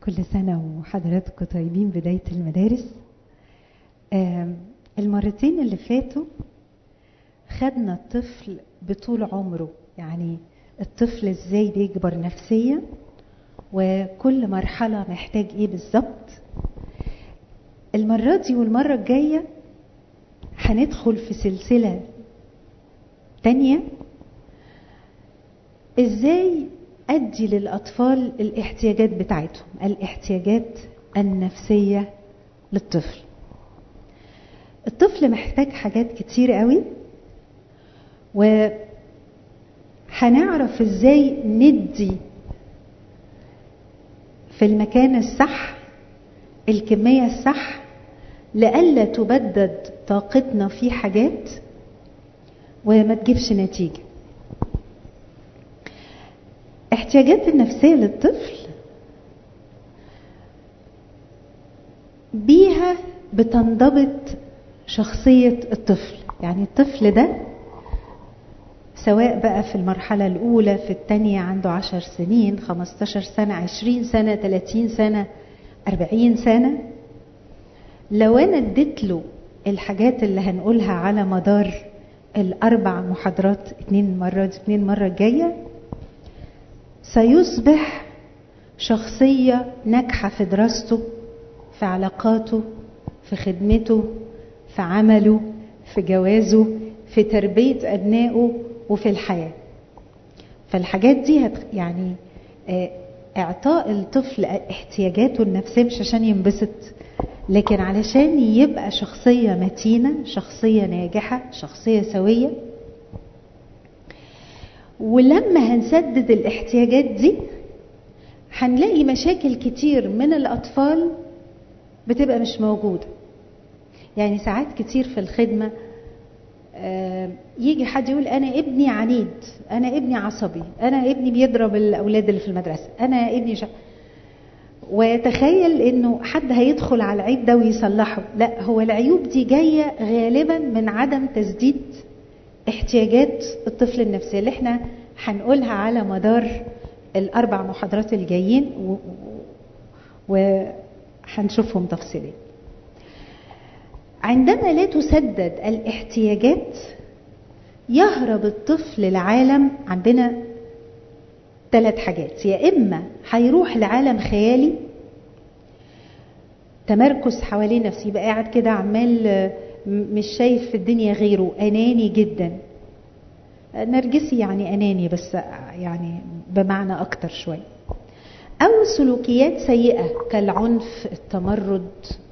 كل سنة وحضراتكم طيبين بداية المدارس آم، المرتين اللي فاتوا خدنا الطفل بطول عمره يعني الطفل ازاي بيكبر نفسيا وكل مرحلة محتاج ايه بالظبط المرة دي والمرة الجاية هندخل في سلسلة تانية ازاي ادي للاطفال الاحتياجات بتاعتهم الاحتياجات النفسيه للطفل الطفل محتاج حاجات كتير قوي وهنعرف ازاي ندي في المكان الصح الكميه الصح لئلا تبدد طاقتنا في حاجات وما تجيبش نتيجه احتياجات النفسية للطفل بيها بتنضبط شخصية الطفل يعني الطفل ده سواء بقى في المرحلة الأولى في الثانية عنده عشر سنين خمستاشر سنة عشرين سنة تلاتين سنة أربعين سنة لو أنا اديت له الحاجات اللي هنقولها على مدار الأربع محاضرات اتنين مرة دي اتنين مرة الجاية سيصبح شخصية ناجحة في دراسته في علاقاته في خدمته في عمله في جوازه في تربية أبنائه وفي الحياة فالحاجات دي هت يعني آه، إعطاء الطفل احتياجاته النفسية مش عشان ينبسط لكن علشان يبقى شخصية متينة شخصية ناجحة شخصية سوية ولما هنسدد الاحتياجات دي هنلاقي مشاكل كتير من الأطفال بتبقى مش موجودة يعني ساعات كتير في الخدمة آه، يجي حد يقول أنا ابني عنيد أنا ابني عصبي أنا ابني بيضرب الأولاد اللي في المدرسة أنا ابني شا... ويتخيل انه حد هيدخل على العيب ده ويصلحه لا هو العيوب دي جايه غالبا من عدم تسديد احتياجات الطفل النفسيه اللي احنا هنقولها على مدار الاربع محاضرات الجايين وهنشوفهم تفصيليا عندما لا تسدد الاحتياجات يهرب الطفل لعالم عندنا ثلاث حاجات يا اما هيروح لعالم خيالي تمركز حوالين نفسه يبقى قاعد كده عمال مش شايف في الدنيا غيره اناني جدا نرجسي يعني اناني بس يعني بمعنى اكتر شويه او سلوكيات سيئه كالعنف التمرد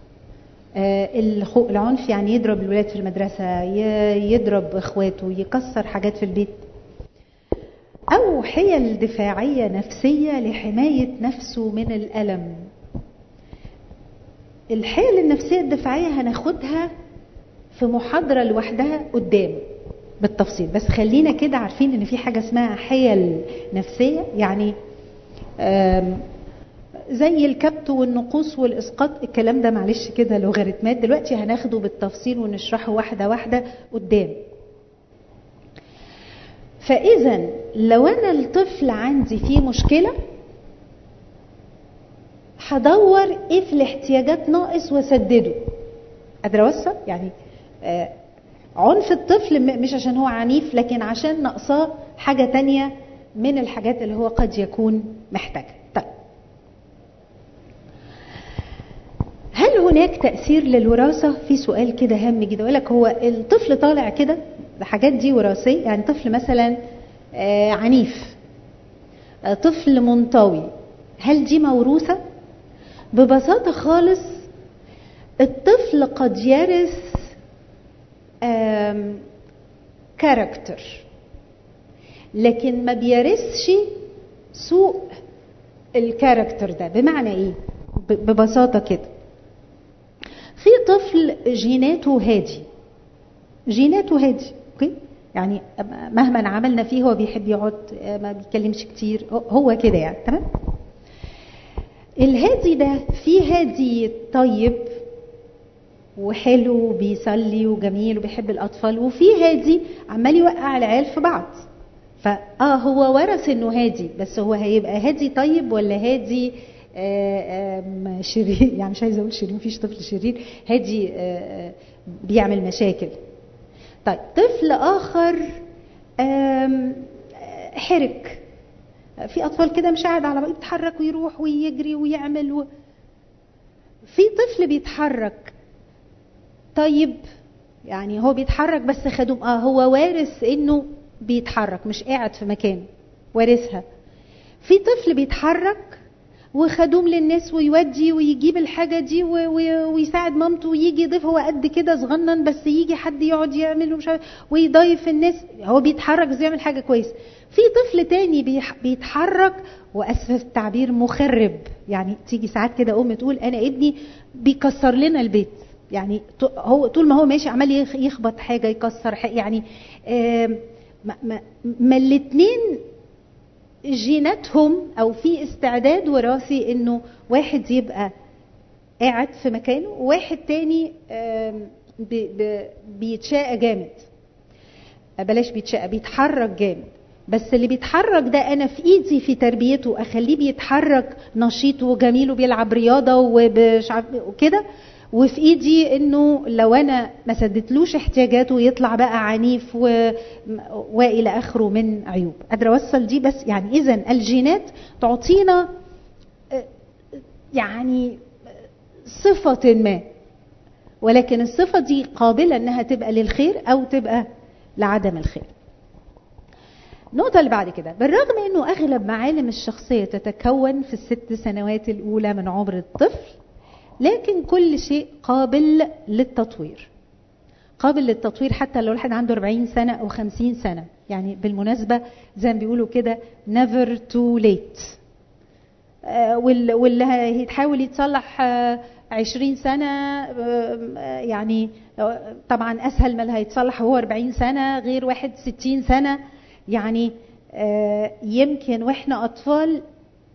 العنف يعني يضرب الولاد في المدرسه يضرب اخواته يكسر حاجات في البيت أو حيل دفاعية نفسية لحماية نفسه من الألم الحيل النفسية الدفاعية هناخدها في محاضرة لوحدها قدام بالتفصيل بس خلينا كده عارفين ان في حاجة اسمها حيل نفسية يعني زي الكبت والنقوص والاسقاط الكلام ده معلش كده لوغاريتمات دلوقتي هناخده بالتفصيل ونشرحه واحدة واحدة قدام فاذا لو انا الطفل عندي فيه مشكله هدور ايه في الاحتياجات ناقص واسدده قادره اوصل يعني آه عنف الطفل مش عشان هو عنيف لكن عشان ناقصاه حاجه تانية من الحاجات اللي هو قد يكون محتاجها طيب هل هناك تاثير للوراثه في سؤال كده هام جدا يقول لك هو الطفل طالع كده الحاجات دي وراثيه يعني طفل مثلا آه عنيف آه طفل منطوي هل دي موروثه ببساطه خالص الطفل قد يرث كاركتر لكن ما بيرثش سوء الكاركتر ده بمعنى ايه ببساطه كده في طفل جيناته هادي جيناته هادي اوكي يعني مهما عملنا فيه هو بيحب يقعد ما بيتكلمش كتير هو كده يعني تمام الهادي ده في هادي طيب وحلو وبيصلي وجميل وبيحب الاطفال وفي هادي عمال يوقع العيال في بعض فاه هو ورث انه هادي بس هو هيبقى هادي طيب ولا هادي شرير يعني مش عايزه اقول شرير مفيش طفل شرير هادي بيعمل مشاكل طيب طفل اخر حرك في اطفال كده مش قاعد على يتحرك ويروح ويجري ويعمل و... في طفل بيتحرك طيب يعني هو بيتحرك بس خدوم اه هو وارث انه بيتحرك مش قاعد في مكانه وارثها في طفل بيتحرك وخدوم للناس ويودي ويجيب الحاجه دي ويساعد مامته ويجي يضيف هو قد كده صغنن بس يجي حد يقعد يعمل ومش ويضيف الناس هو بيتحرك بس بيعمل حاجه كويسه في طفل تاني بيتحرك واسف التعبير مخرب يعني تيجي ساعات كده ام تقول انا ابني بيكسر لنا البيت يعني هو طول ما هو ماشي عمال يخبط حاجه يكسر حاجة يعني ما, ما, ما الاثنين جيناتهم او في استعداد وراثي انه واحد يبقى قاعد في مكانه وواحد تاني بيتشاقى جامد بلاش بيتشاقى بيتحرك جامد بس اللي بيتحرك ده انا في ايدي في تربيته اخليه بيتحرك نشيط وجميل وبيلعب رياضه ومش وكده وفي ايدي انه لو انا ما سدتلوش احتياجاته يطلع بقى عنيف و... والى اخره من عيوب قادره اوصل دي بس يعني اذا الجينات تعطينا يعني صفه ما ولكن الصفه دي قابله انها تبقى للخير او تبقى لعدم الخير النقطة اللي بعد كده بالرغم انه اغلب معالم الشخصية تتكون في الست سنوات الاولى من عمر الطفل لكن كل شيء قابل للتطوير قابل للتطوير حتى لو الواحد عنده 40 سنة أو 50 سنة يعني بالمناسبة زي ما بيقولوا كده never too late واللي هيتحاول يتصلح 20 سنة يعني طبعا أسهل ما اللي هيتصلح هو 40 سنة غير واحد 60 سنة يعني يمكن واحنا أطفال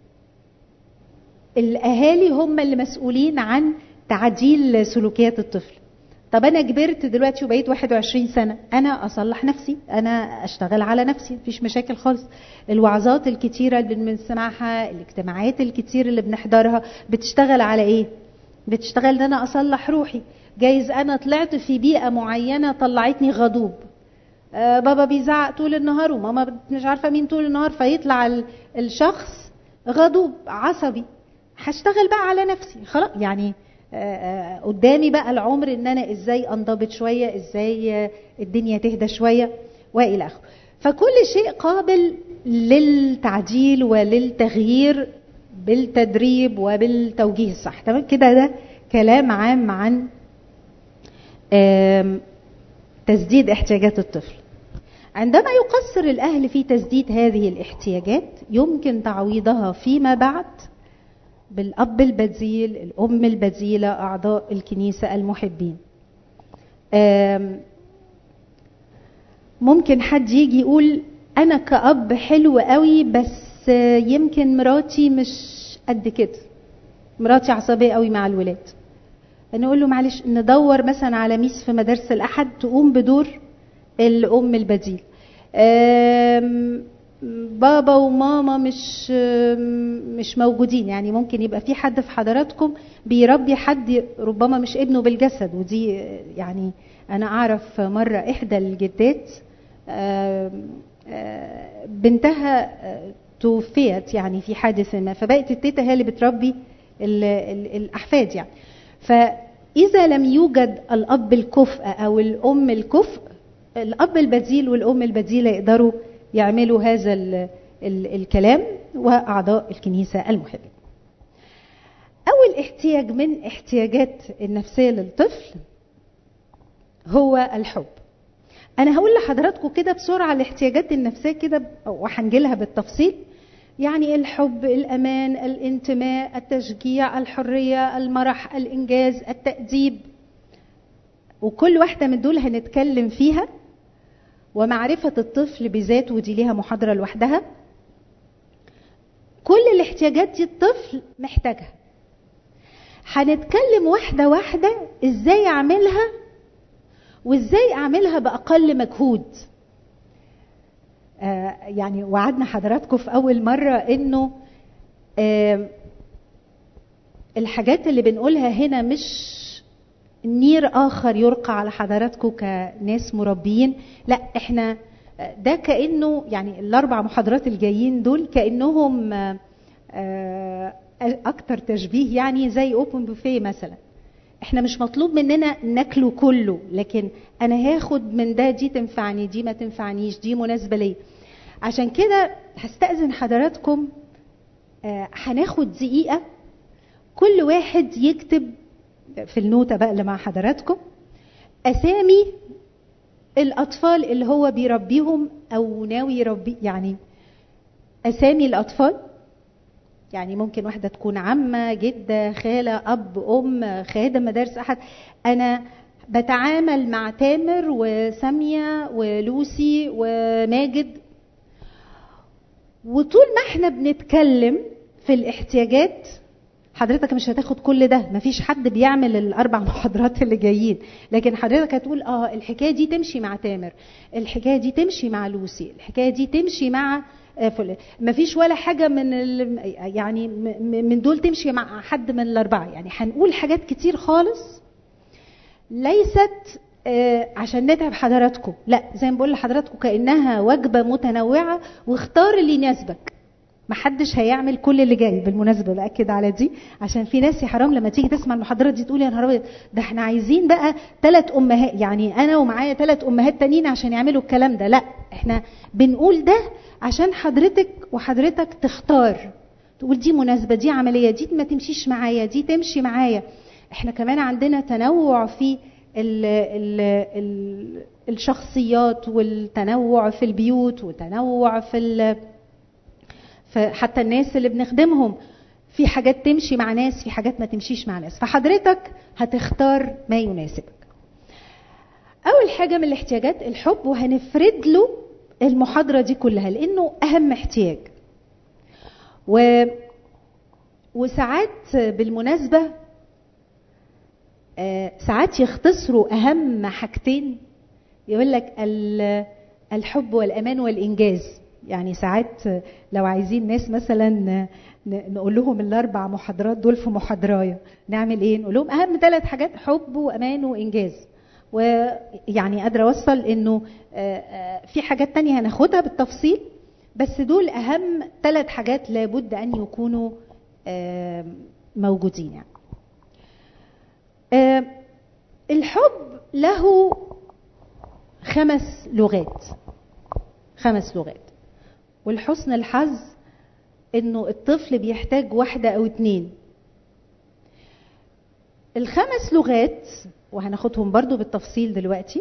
الاهالي هم اللي مسؤولين عن تعديل سلوكيات الطفل طب انا كبرت دلوقتي وبقيت 21 سنه انا اصلح نفسي انا اشتغل على نفسي مفيش مشاكل خالص الوعظات الكتيره اللي بنسمعها الاجتماعات الكتير اللي بنحضرها بتشتغل على ايه بتشتغل ان انا اصلح روحي جايز انا طلعت في بيئه معينه طلعتني غضوب آه بابا بيزعق طول النهار وماما مش عارفه مين طول النهار فيطلع الشخص غضوب عصبي هشتغل بقى على نفسي خلاص يعني آآ آآ قدامي بقى العمر ان انا ازاي انضبط شويه ازاي الدنيا تهدى شويه والى اخره فكل شيء قابل للتعديل وللتغيير بالتدريب وبالتوجيه الصح تمام كده ده كلام عام عن تسديد احتياجات الطفل عندما يقصر الاهل في تسديد هذه الاحتياجات يمكن تعويضها فيما بعد بالأب البديل الأم البديلة أعضاء الكنيسة المحبين ممكن حد يجي يقول أنا كأب حلو قوي بس يمكن مراتي مش قد كده مراتي عصبية قوي مع الولاد أنا أقول له معلش ندور مثلا على ميس في مدارس الأحد تقوم بدور الأم البديل بابا وماما مش مش موجودين يعني ممكن يبقى في حد في حضراتكم بيربي حد ربما مش ابنه بالجسد ودي يعني انا اعرف مره احدى الجدات بنتها توفيت يعني في حادث ما فبقت التيتا هي اللي بتربي الاحفاد يعني فاذا لم يوجد الاب الكفء او الام الكفء الاب البديل والام البديله يقدروا يعملوا هذا ال ال الكلام واعضاء الكنيسه المحبين. اول احتياج من احتياجات النفسيه للطفل هو الحب. انا هقول لحضراتكم كده بسرعه الاحتياجات النفسيه كده وهنجيلها بالتفصيل. يعني الحب، الامان، الانتماء، التشجيع، الحريه، المرح، الانجاز، التاديب. وكل واحده من دول هنتكلم فيها ومعرفة الطفل بذاته ودي ليها محاضرة لوحدها كل الاحتياجات دي الطفل محتاجها هنتكلم واحدة واحدة ازاي اعملها وازاي اعملها باقل مجهود آه يعني وعدنا حضراتكم في اول مرة انه آه الحاجات اللي بنقولها هنا مش نير اخر يرقى على حضراتكم كناس مربيين لا احنا ده كانه يعني الاربع محاضرات الجايين دول كانهم اكتر تشبيه يعني زي اوبن بوفيه مثلا احنا مش مطلوب مننا ناكله كله لكن انا هاخد من ده دي تنفعني دي ما تنفعنيش دي مناسبه ليا عشان كده هستأذن حضراتكم هناخد دقيقه كل واحد يكتب في النوتة بقى اللي مع حضراتكم أسامي الأطفال اللي هو بيربيهم أو ناوي يربي يعني أسامي الأطفال يعني ممكن واحدة تكون عمة جدة خالة أب أم خادم مدارس أحد أنا بتعامل مع تامر وسامية ولوسي وماجد وطول ما احنا بنتكلم في الاحتياجات حضرتك مش هتاخد كل ده مفيش حد بيعمل الاربع محاضرات اللي جايين لكن حضرتك هتقول اه الحكايه دي تمشي مع تامر الحكايه دي تمشي مع لوسي الحكايه دي تمشي مع مفيش ولا حاجه من يعني من دول تمشي مع حد من الاربعه يعني هنقول حاجات كتير خالص ليست عشان نتعب حضراتكم لا زي ما بقول لحضراتكم كانها وجبه متنوعه واختار اللي يناسبك محدش هيعمل كل اللي جاي بالمناسبه باكد على دي عشان في ناس يا حرام لما تيجي تسمع المحاضرات دي تقول يا نهار ابيض ده احنا عايزين بقى ثلاث امهات يعني انا ومعايا ثلاث امهات تانيين عشان يعملوا الكلام ده لا احنا بنقول ده عشان حضرتك وحضرتك تختار تقول دي مناسبه دي عمليه دي ما تمشيش معايا دي تمشي معايا احنا كمان عندنا تنوع في ال ال ال الشخصيات والتنوع في البيوت وتنوع في حتى الناس اللي بنخدمهم في حاجات تمشي مع ناس في حاجات ما تمشيش مع ناس فحضرتك هتختار ما يناسبك اول حاجه من الاحتياجات الحب وهنفرد له المحاضره دي كلها لانه اهم احتياج و وساعات بالمناسبه ساعات يختصروا اهم حاجتين يقول لك الحب والامان والانجاز يعني ساعات لو عايزين ناس مثلا نقول لهم الاربع محاضرات دول في محاضرايه نعمل ايه نقول لهم اهم ثلاث حاجات حب وامان وانجاز ويعني قادره اوصل انه في حاجات تانية هناخدها بالتفصيل بس دول اهم ثلاث حاجات لابد ان يكونوا موجودين يعني الحب له خمس لغات خمس لغات ولحسن الحظ انه الطفل بيحتاج واحدة او اتنين الخمس لغات وهناخدهم برضو بالتفصيل دلوقتي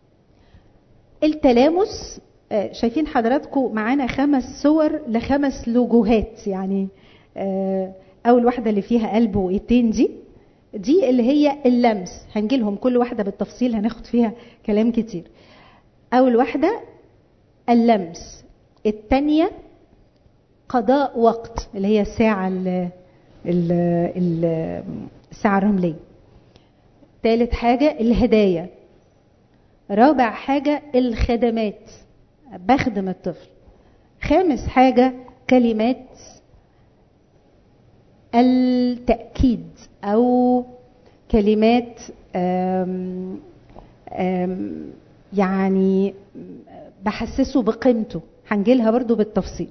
التلامس شايفين حضراتكم معانا خمس صور لخمس لوجوهات يعني اول واحدة اللي فيها قلب وايدين دي دي اللي هي اللمس هنجيلهم كل واحدة بالتفصيل هناخد فيها كلام كتير اول واحدة اللمس الثانية قضاء وقت اللي هي الساعة ال ال الساعة الرملية ثالث حاجة الهدايا رابع حاجة الخدمات بخدم الطفل خامس حاجة كلمات التأكيد أو كلمات أم أم يعني بحسسه بقيمته هنجيلها برضو بالتفصيل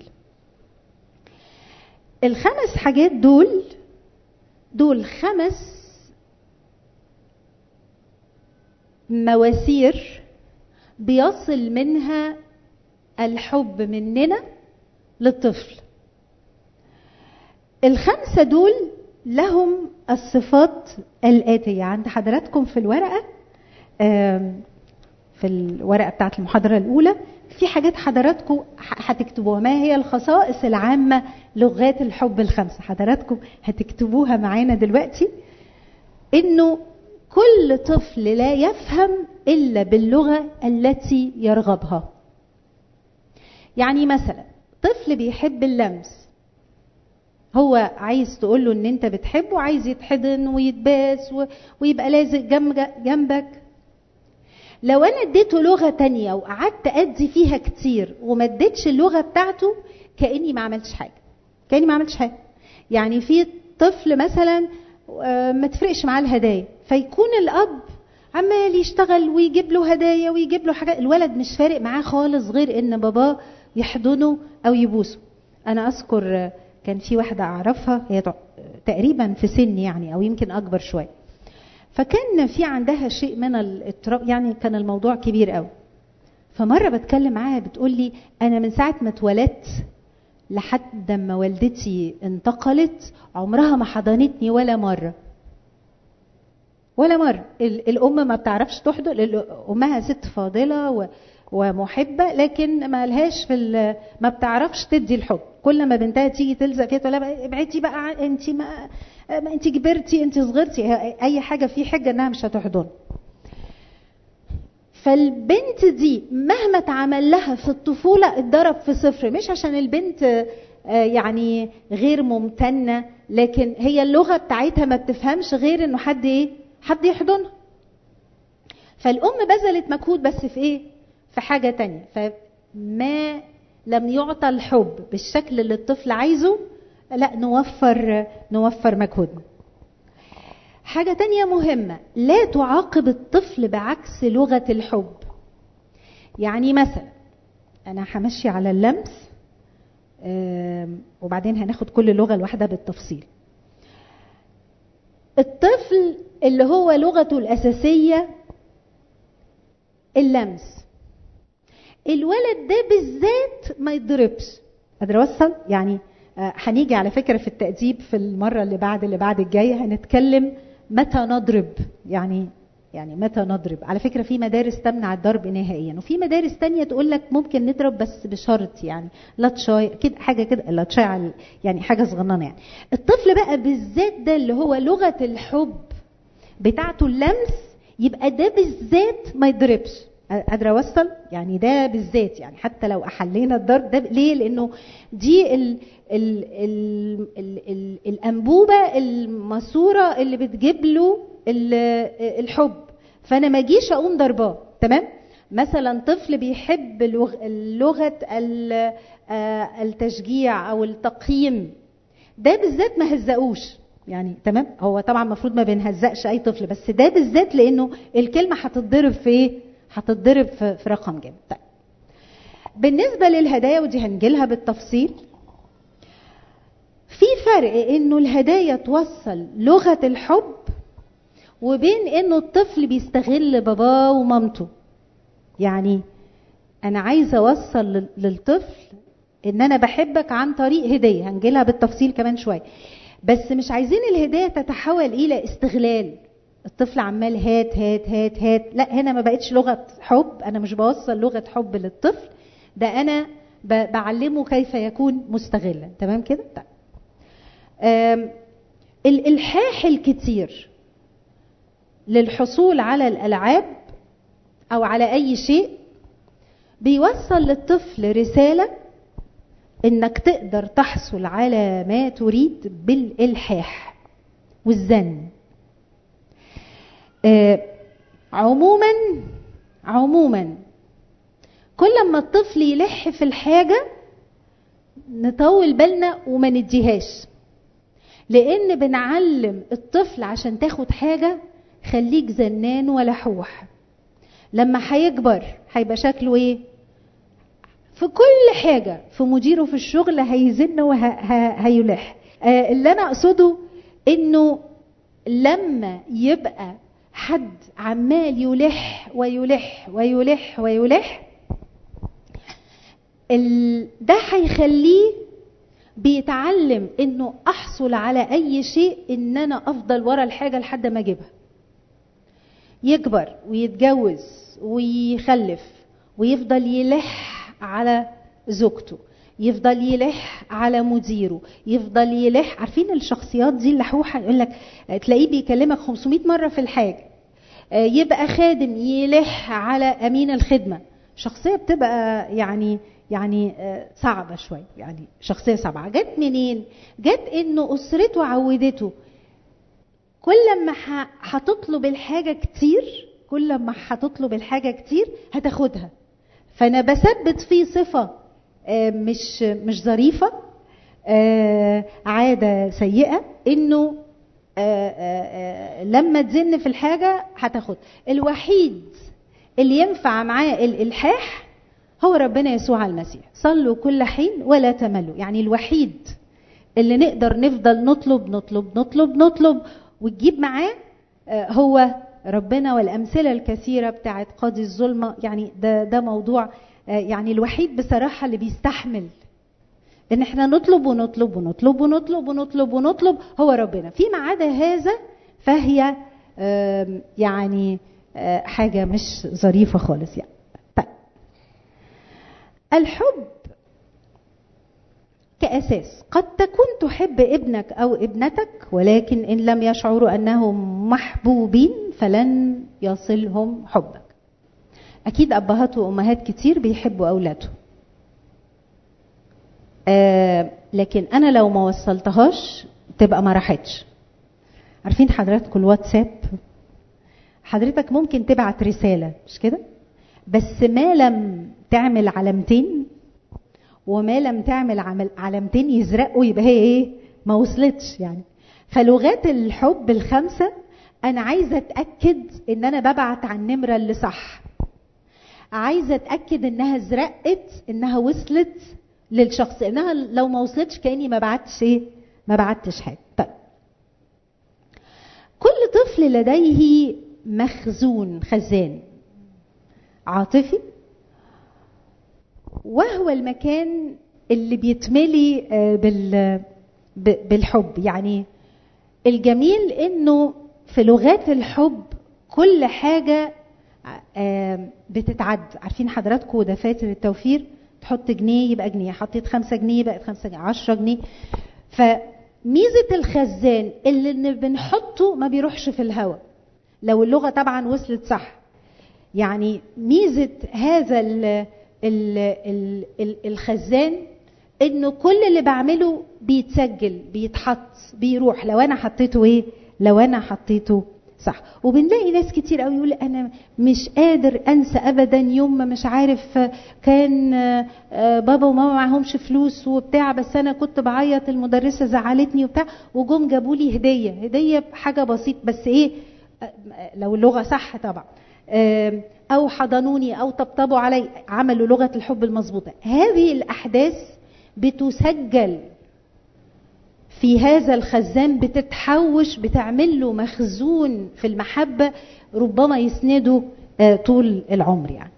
الخمس حاجات دول دول خمس مواسير بيصل منها الحب مننا للطفل الخمسة دول لهم الصفات الآتية عند حضراتكم في الورقة في الورقة بتاعت المحاضرة الأولى في حاجات حضراتكم هتكتبوها ما هي الخصائص العامة لغات الحب الخمسة حضراتكم هتكتبوها معانا دلوقتي إنه كل طفل لا يفهم إلا باللغة التي يرغبها يعني مثلا طفل بيحب اللمس هو عايز تقول له ان انت بتحبه عايز يتحضن ويتباس ويبقى لازق جنبك لو انا اديته لغه تانية وقعدت ادي فيها كتير وما اديتش اللغه بتاعته كاني ما عملتش حاجه كاني ما عملتش حاجه يعني في طفل مثلا ما تفرقش معاه الهدايا فيكون الاب عمال يشتغل ويجيب له هدايا ويجيب له حاجات الولد مش فارق معاه خالص غير ان باباه يحضنه او يبوسه انا اذكر كان في واحده اعرفها هي تقريبا في سني يعني او يمكن اكبر شويه فكان في عندها شيء من الاضطراب يعني كان الموضوع كبير قوي فمره بتكلم معاها بتقول لي انا من ساعه ما اتولدت لحد ما والدتي انتقلت عمرها ما حضنتني ولا مره ولا مره الام ما بتعرفش تحضن امها ست فاضله ومحبه لكن ما لهاش في ما بتعرفش تدي الحب كل ما بنتها تيجي تلزق فيها تقول لها ابعدي بقى انت ما, ما انت كبرتي انت صغرتي اي حاجه في حجه انها مش هتحضن فالبنت دي مهما اتعمل لها في الطفوله اتضرب في صفر مش عشان البنت يعني غير ممتنه لكن هي اللغه بتاعتها ما بتفهمش غير انه حد ايه حد يحضنها فالام بذلت مجهود بس في ايه في حاجه تانية فما لم يعطى الحب بالشكل اللي الطفل عايزه لا نوفر نوفر مجهودنا حاجة تانية مهمة لا تعاقب الطفل بعكس لغة الحب يعني مثلا أنا همشي على اللمس وبعدين هناخد كل لغة لوحدها بالتفصيل الطفل اللي هو لغته الأساسية اللمس الولد ده بالذات ما يتضربش قادر اوصل يعني هنيجي على فكره في التاديب في المره اللي بعد اللي بعد الجايه هنتكلم متى نضرب يعني يعني متى نضرب على فكره في مدارس تمنع الضرب نهائيا وفي مدارس تانية تقول لك ممكن نضرب بس بشرط يعني لا تشاي كده حاجه كده لا تشاي يعني حاجه صغننه يعني الطفل بقى بالذات ده اللي هو لغه الحب بتاعته اللمس يبقى ده بالذات ما يضربش قادره اوصل يعني ده بالذات يعني حتى لو احلينا الضرب ده ليه لانه دي ال ال ال ال ال الانبوبه الماسوره اللي بتجيب له الحب فانا ما اجيش اقوم ضرباه تمام مثلا طفل بيحب لغه التشجيع او التقييم ده بالذات ما هزقوش يعني تمام هو طبعا المفروض ما بنهزقش اي طفل بس ده بالذات لانه الكلمه هتتضرب في ايه هتتضرب في, في رقم جامد طيب بالنسبة للهدايا ودي هنجيلها بالتفصيل في فرق انه الهدايا توصل لغة الحب وبين انه الطفل بيستغل باباه ومامته يعني انا عايزة اوصل للطفل ان انا بحبك عن طريق هدية هنجيلها بالتفصيل كمان شوية بس مش عايزين الهداية تتحول الى استغلال الطفل عمال هات هات هات هات لا هنا ما بقتش لغه حب انا مش بوصل لغه حب للطفل ده انا بعلمه كيف يكون مستغلا تمام كده طيب الالحاح الكتير للحصول على الالعاب او على اي شيء بيوصل للطفل رساله انك تقدر تحصل على ما تريد بالالحاح والزن آه عموما عموما كل ما الطفل يلح في الحاجة نطول بالنا وما نديهاش لان بنعلم الطفل عشان تاخد حاجة خليك زنان ولحوح لما هيكبر هيبقى شكله ايه في كل حاجة في مديره في الشغل هيزن وهيلح آه اللي انا اقصده انه لما يبقى حد عمال يلح ويلح ويلح ويلح ده هيخليه بيتعلم انه احصل على اي شيء ان انا افضل ورا الحاجه لحد ما اجيبها يكبر ويتجوز ويخلف ويفضل يلح على زوجته يفضل يلح على مديره يفضل يلح عارفين الشخصيات دي اللحوحه يقول لك تلاقيه بيكلمك 500 مره في الحاجه يبقى خادم يلح على امين الخدمه شخصيه بتبقى يعني يعني صعبه شويه يعني شخصيه صعبه جت منين جت انه اسرته عودته كل ما هتطلب الحاجه كتير كل ما هتطلب الحاجه كتير هتاخدها فانا بثبت فيه صفه مش مش ظريفه عاده سيئه انه آآ آآ لما تزن في الحاجة هتاخد الوحيد اللي ينفع معاه الإلحاح هو ربنا يسوع المسيح صلوا كل حين ولا تملوا يعني الوحيد اللي نقدر نفضل نطلب نطلب نطلب نطلب وتجيب معاه هو ربنا والأمثلة الكثيرة بتاعت قاضي الظلمة يعني ده ده موضوع يعني الوحيد بصراحة اللي بيستحمل ان احنا نطلب ونطلب ونطلب ونطلب ونطلب ونطلب هو ربنا فيما عدا هذا فهي يعني حاجة مش ظريفة خالص يعني طيب الحب كأساس قد تكون تحب ابنك أو ابنتك ولكن إن لم يشعروا أنهم محبوبين فلن يصلهم حبك أكيد أبهات وأمهات كتير بيحبوا أولادهم آه لكن أنا لو ما وصلتهاش تبقى ما راحتش عارفين حضراتكم الواتساب حضرتك ممكن تبعت رسالة مش كده بس ما لم تعمل علامتين وما لم تعمل عمل علامتين يزرقوا يبقى هي ايه ما وصلتش يعني فلغات الحب الخمسة انا عايزة اتأكد ان انا ببعت على النمرة اللي صح عايزة اتأكد انها زرقت انها وصلت للشخص انها لو ما وصلتش كاني ما بعتش ايه ما بعتش حاجه طيب كل طفل لديه مخزون خزان عاطفي وهو المكان اللي بيتملي بال بالحب يعني الجميل انه في لغات الحب كل حاجه بتتعد عارفين حضراتكم دفاتر التوفير تحط جنيه يبقى جنيه حطيت خمسة جنيه بقت خمسة جنيه عشرة جنيه فميزة الخزان اللي بنحطه ما بيروحش في الهواء لو اللغة طبعا وصلت صح يعني ميزة هذا ال ال ال ال الخزان انه كل اللي بعمله بيتسجل بيتحط بيروح لو انا حطيته ايه لو انا حطيته صح وبنلاقي ناس كتير قوي يقول انا مش قادر انسى ابدا يوم ما مش عارف كان بابا وماما معهمش فلوس وبتاع بس انا كنت بعيط المدرسه زعلتني وبتاع وجم جابوا لي هديه هديه حاجه بسيط بس ايه لو اللغه صح طبعا او حضنوني او طبطبوا علي عملوا لغه الحب المظبوطه هذه الاحداث بتسجل في هذا الخزان بتتحوش بتعمل له مخزون في المحبة ربما يسنده طول العمر يعني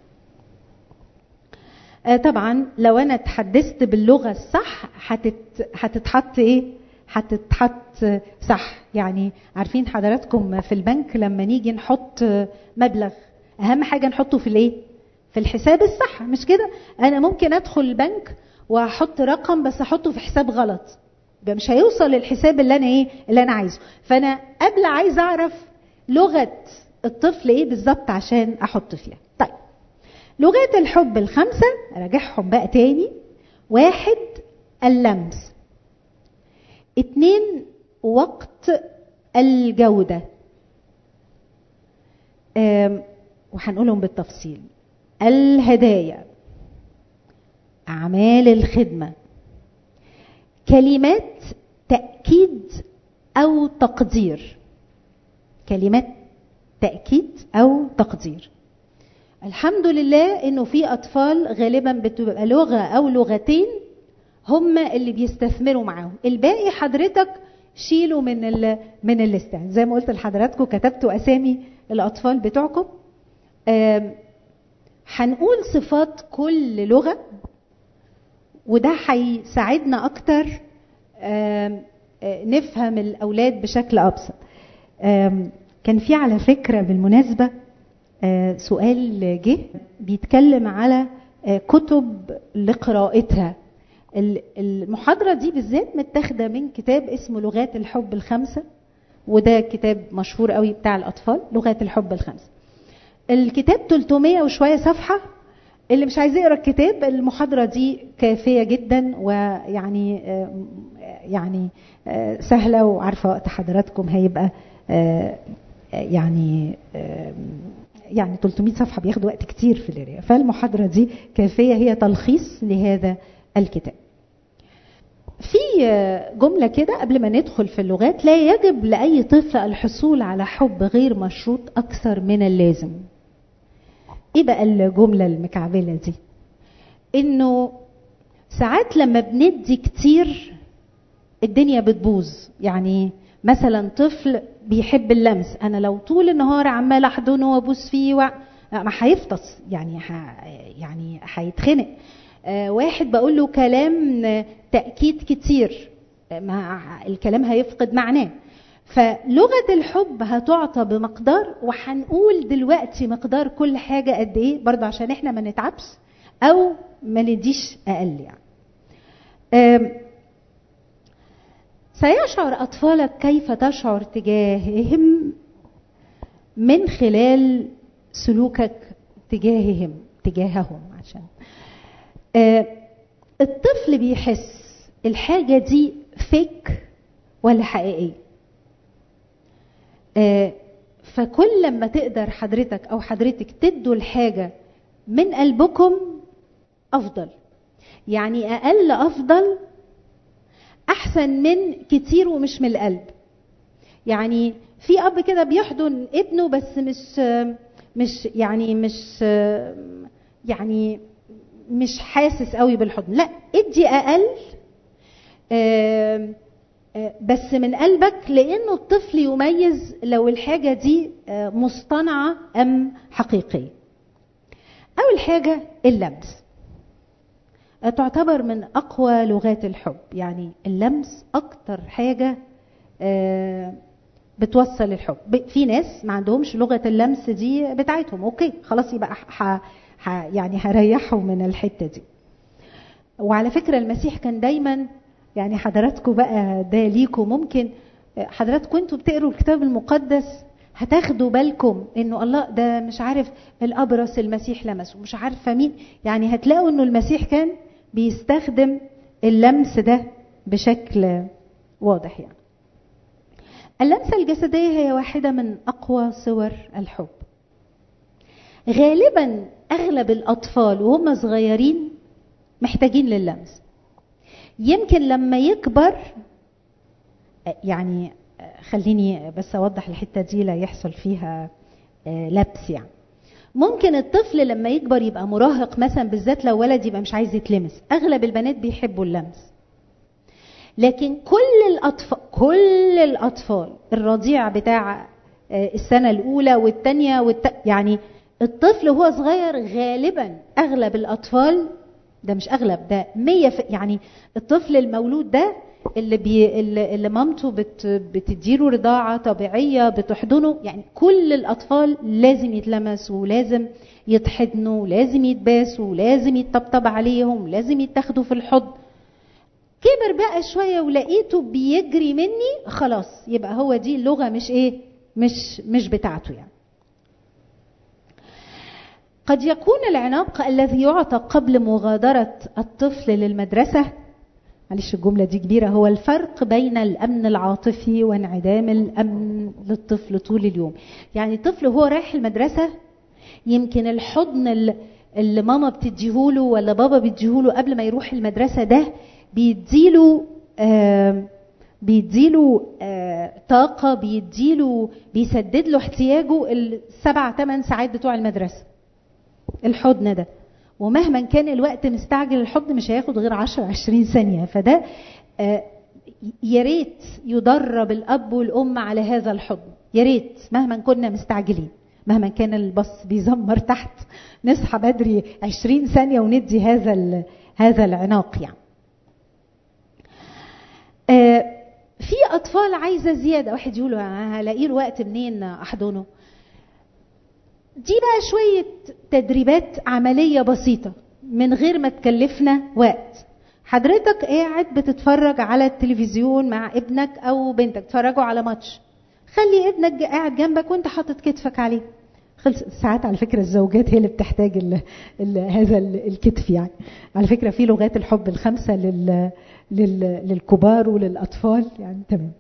طبعا لو انا اتحدثت باللغة الصح هتت هتتحط ايه هتتحط صح يعني عارفين حضراتكم في البنك لما نيجي نحط مبلغ اهم حاجة نحطه في الايه في الحساب الصح مش كده انا ممكن ادخل البنك واحط رقم بس احطه في حساب غلط يبقى مش هيوصل للحساب اللي انا ايه اللي انا عايزه فانا قبل عايز اعرف لغه الطفل ايه بالظبط عشان احط فيها طيب لغات الحب الخمسه راجعهم بقى تاني واحد اللمس اتنين وقت الجوده وهنقولهم بالتفصيل الهدايا اعمال الخدمه كلمات تأكيد أو تقدير كلمات تأكيد أو تقدير الحمد لله إنه في أطفال غالبا بتبقى لغة أو لغتين هم اللي بيستثمروا معاهم الباقي حضرتك شيلوا من ال من الليسته زي ما قلت لحضراتكم كتبتوا اسامي الاطفال بتوعكم هنقول صفات كل لغه وده هيساعدنا اكتر نفهم الاولاد بشكل ابسط كان في على فكره بالمناسبه سؤال جه بيتكلم على كتب لقراءتها المحاضره دي بالذات متاخده من كتاب اسمه لغات الحب الخمسه وده كتاب مشهور قوي بتاع الاطفال لغات الحب الخمسه الكتاب 300 وشويه صفحه اللي مش عايز يقرا الكتاب المحاضره دي كافيه جدا ويعني يعني سهله وعارفه وقت حضراتكم هيبقى يعني يعني 300 صفحه بياخد وقت كتير في القرايه فالمحاضره دي كافيه هي تلخيص لهذا الكتاب في جملة كده قبل ما ندخل في اللغات لا يجب لأي طفل الحصول على حب غير مشروط أكثر من اللازم ايه بقى الجملة المكعبلة دي انه ساعات لما بندي كتير الدنيا بتبوظ يعني مثلا طفل بيحب اللمس انا لو طول النهار عمال احضنه وابوس فيه و... ما هيفطس يعني ح... يعني هيتخنق آه واحد بقول له كلام تاكيد كتير ما الكلام هيفقد معناه فلغه الحب هتعطى بمقدار وهنقول دلوقتي مقدار كل حاجه قد ايه برضه عشان احنا ما نتعبش او ما نديش اقل يعني سيشعر اطفالك كيف تشعر تجاههم من خلال سلوكك تجاههم تجاههم عشان الطفل بيحس الحاجه دي فيك ولا حقيقيه فكل لما تقدر حضرتك او حضرتك تدوا الحاجه من قلبكم افضل يعني اقل افضل احسن من كتير ومش من القلب يعني في اب كده بيحضن ابنه بس مش مش يعني مش يعني مش حاسس قوي بالحضن لا ادي اقل بس من قلبك لانه الطفل يميز لو الحاجه دي مصطنعه ام حقيقيه اول حاجه اللمس تعتبر من اقوى لغات الحب يعني اللمس اكتر حاجه بتوصل الحب في ناس ما عندهمش لغه اللمس دي بتاعتهم اوكي خلاص يبقى ح... ح... يعني هريحهم من الحته دي وعلى فكره المسيح كان دايما يعني حضراتكم بقى ده ليكم ممكن حضراتكم انتوا بتقروا الكتاب المقدس هتاخدوا بالكم انه الله ده مش عارف الابرص المسيح لمسه مش عارفه مين يعني هتلاقوا انه المسيح كان بيستخدم اللمس ده بشكل واضح يعني اللمسه الجسديه هي واحده من اقوى صور الحب غالبا اغلب الاطفال وهم صغيرين محتاجين لللمس يمكن لما يكبر يعني خليني بس اوضح الحته دي لا يحصل فيها لبس يعني ممكن الطفل لما يكبر يبقى مراهق مثلا بالذات لو ولد يبقى مش عايز يتلمس اغلب البنات بيحبوا اللمس لكن كل الاطفال كل الاطفال الرضيع بتاع السنه الاولى والثانيه والت... يعني الطفل وهو صغير غالبا اغلب الاطفال ده مش اغلب ده 100 في يعني الطفل المولود ده اللي بي اللي, اللي مامته بت بتديله رضاعه طبيعيه بتحضنه يعني كل الاطفال لازم يتلمسوا ولازم يتحضنوا ولازم يتباسوا ولازم يتطبطب عليهم لازم يتاخدوا في الحضن كبر بقى شويه ولقيته بيجري مني خلاص يبقى هو دي اللغه مش ايه مش مش بتاعته يعني قد يكون العناق الذي يعطى قبل مغادرة الطفل للمدرسة معلش الجملة دي كبيرة هو الفرق بين الأمن العاطفي وانعدام الأمن للطفل طول اليوم يعني الطفل وهو رايح المدرسة يمكن الحضن اللي ماما بتديهوله ولا بابا بيديهوله قبل ما يروح المدرسة ده بيديله آه بيديله آه طاقة بيديله بيسدد له احتياجه السبع ثمان ساعات بتوع المدرسة الحضن ده ومهما كان الوقت مستعجل الحضن مش هياخد غير 10 20 ثانيه فده آه يا ريت يدرب الاب والام على هذا الحضن يا ريت مهما كنا مستعجلين مهما كان الباص بيزمر تحت نصحى بدري 20 ثانيه وندي هذا هذا العناق يعني آه في اطفال عايزه زياده واحد يقول هلاقي له وقت منين احضنه دي بقى شوية تدريبات عملية بسيطة من غير ما تكلفنا وقت حضرتك قاعد بتتفرج على التلفزيون مع ابنك او بنتك تتفرجوا على ماتش خلي ابنك قاعد جنبك وانت حاطط كتفك عليه خلص ساعات على فكره الزوجات هي اللي بتحتاج ال ال هذا ال الكتف يعني على فكره في لغات الحب الخمسه لل لل للكبار وللاطفال يعني تمام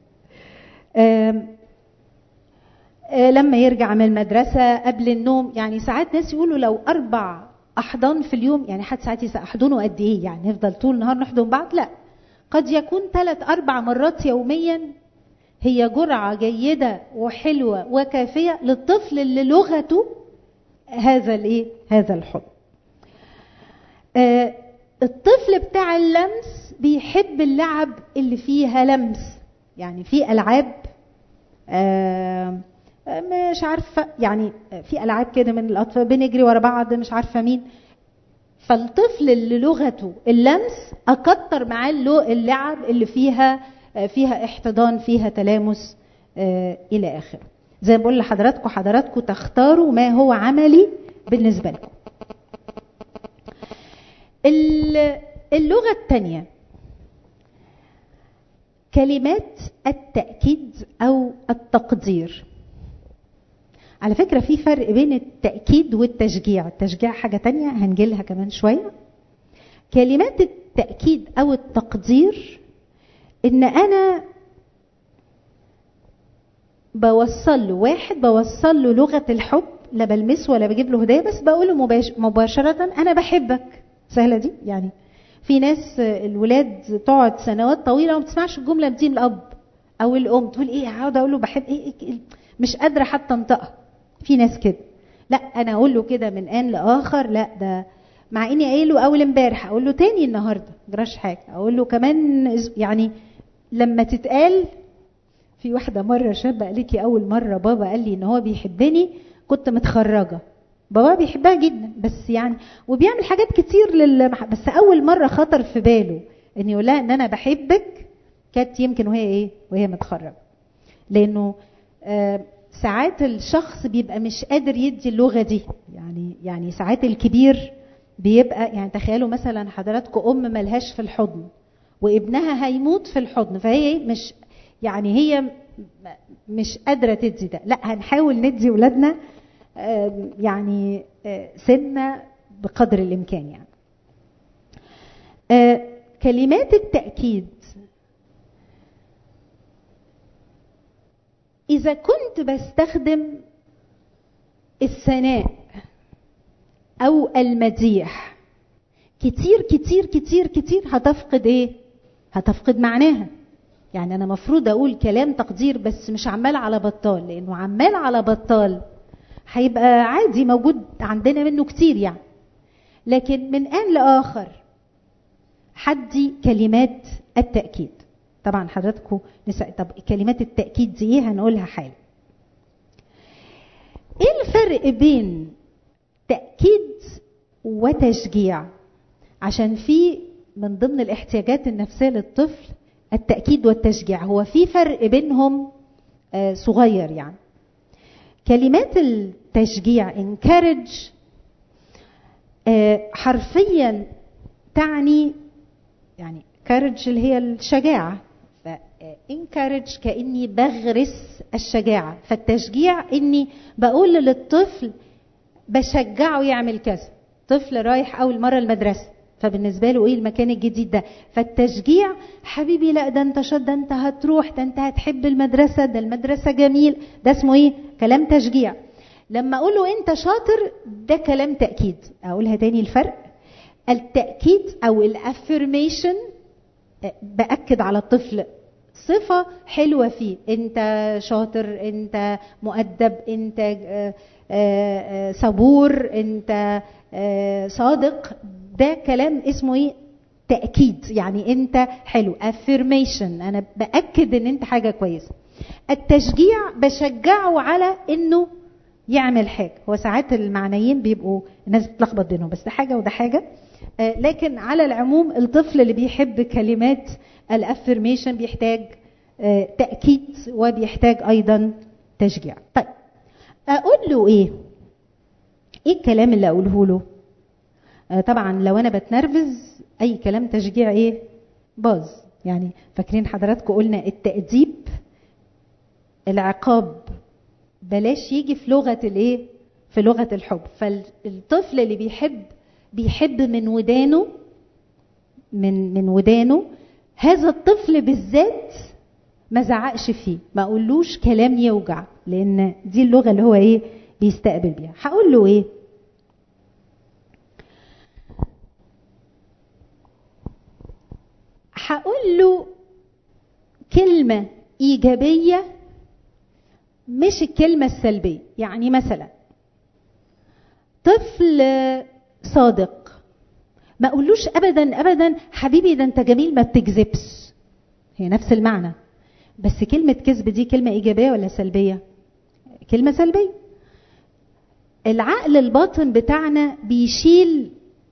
لما يرجع من المدرسة قبل النوم يعني ساعات ناس يقولوا لو أربع أحضان في اليوم يعني حد ساعات يحضنوا قد إيه يعني نفضل طول النهار نحضن بعض لا قد يكون ثلاث اربع مرات يوميا هي جرعه جيده وحلوه وكافيه للطفل اللي لغته هذا الايه هذا الحب آه الطفل بتاع اللمس بيحب اللعب اللي فيها لمس يعني في العاب آه مش عارفه يعني في العاب كده من الاطفال بنجري ورا بعض مش عارفه مين فالطفل اللي لغته اللمس اكتر معاه اللعب اللي فيها فيها احتضان فيها تلامس آه الى اخره زي ما بقول لحضراتكم حضراتكم تختاروا ما هو عملي بالنسبه لكم اللغه الثانيه كلمات التاكيد او التقدير على فكرة في فرق بين التأكيد والتشجيع التشجيع حاجة تانية هنجيلها كمان شوية كلمات التأكيد أو التقدير إن أنا بوصل له واحد بوصل له لغة الحب لا بلمسه ولا بجيب له هدية بس بقول له مباشرة أنا بحبك سهلة دي يعني في ناس الولاد تقعد سنوات طويلة وما بتسمعش الجملة دي من الأب أو الأم تقول إيه هقعد أقول له بحب إيه, إيه مش قادرة حتى أنطقها في ناس كده لا انا اقول له كده من ان لاخر لا ده مع اني قايل له اول امبارح اقول له تاني النهارده جراش حاجه اقول له كمان يعني لما تتقال في واحده مره شابه قالت لي اول مره بابا قال لي ان هو بيحبني كنت متخرجه بابا بيحبها جدا بس يعني وبيعمل حاجات كتير للمح... بس اول مره خطر في باله ان يقول لها ان انا بحبك كانت يمكن وهي ايه وهي متخرجه لانه آه ساعات الشخص بيبقى مش قادر يدي اللغه دي يعني يعني ساعات الكبير بيبقى يعني تخيلوا مثلا حضراتكم ام ملهاش في الحضن وابنها هيموت في الحضن فهي مش يعني هي مش قادره تدي ده لا هنحاول ندي ولادنا يعني سنه بقدر الامكان يعني كلمات التاكيد إذا كنت بستخدم الثناء أو المديح كتير كتير كتير كتير هتفقد إيه؟ هتفقد معناها يعني أنا مفروض أقول كلام تقدير بس مش عمال على بطال لأنه عمال على بطال هيبقى عادي موجود عندنا منه كتير يعني لكن من آن لآخر حدي كلمات التأكيد طبعا حضراتكم نسأل طب كلمات التأكيد دي ايه هنقولها حالا ايه الفرق بين تأكيد وتشجيع عشان في من ضمن الاحتياجات النفسية للطفل التأكيد والتشجيع هو في فرق بينهم آه صغير يعني كلمات التشجيع encourage آه حرفيا تعني يعني courage اللي هي الشجاعة encourage كاني بغرس الشجاعه فالتشجيع اني بقول للطفل بشجعه يعمل كذا طفل رايح اول مره المدرسه فبالنسبه له ايه المكان الجديد ده فالتشجيع حبيبي لا ده انت شد ده انت هتروح ده انت هتحب المدرسه ده المدرسه جميل ده اسمه ايه كلام تشجيع لما اقول له انت شاطر ده كلام تاكيد اقولها تاني الفرق التاكيد او الافرميشن باكد على الطفل صفة حلوة فيه انت شاطر انت مؤدب انت صبور انت صادق ده كلام اسمه ايه تأكيد يعني انت حلو affirmation انا بأكد ان انت حاجة كويسة التشجيع بشجعه على انه يعمل حاجة هو ساعات المعنيين بيبقوا الناس بتلخبط بينهم بس ده حاجة وده حاجة لكن على العموم الطفل اللي بيحب كلمات الافرميشن بيحتاج تاكيد وبيحتاج ايضا تشجيع طيب اقول له ايه ايه الكلام اللي اقوله له طبعا لو انا بتنرفز اي كلام تشجيع ايه باظ يعني فاكرين حضراتكم قلنا التأديب العقاب بلاش يجي في لغة الايه في لغة الحب فالطفل اللي بيحب بيحب من ودانه من من ودانه هذا الطفل بالذات ما زعقش فيه ما اقولوش كلام يوجع لان دي اللغه اللي هو ايه بيستقبل بيها هقول له ايه هقول له كلمة إيجابية مش الكلمة السلبية يعني مثلا طفل صادق ما اقولوش ابدا ابدا حبيبي ده انت جميل ما بتكذبش هي نفس المعنى بس كلمة كذب دي كلمة إيجابية ولا سلبية؟ كلمة سلبية. العقل الباطن بتاعنا بيشيل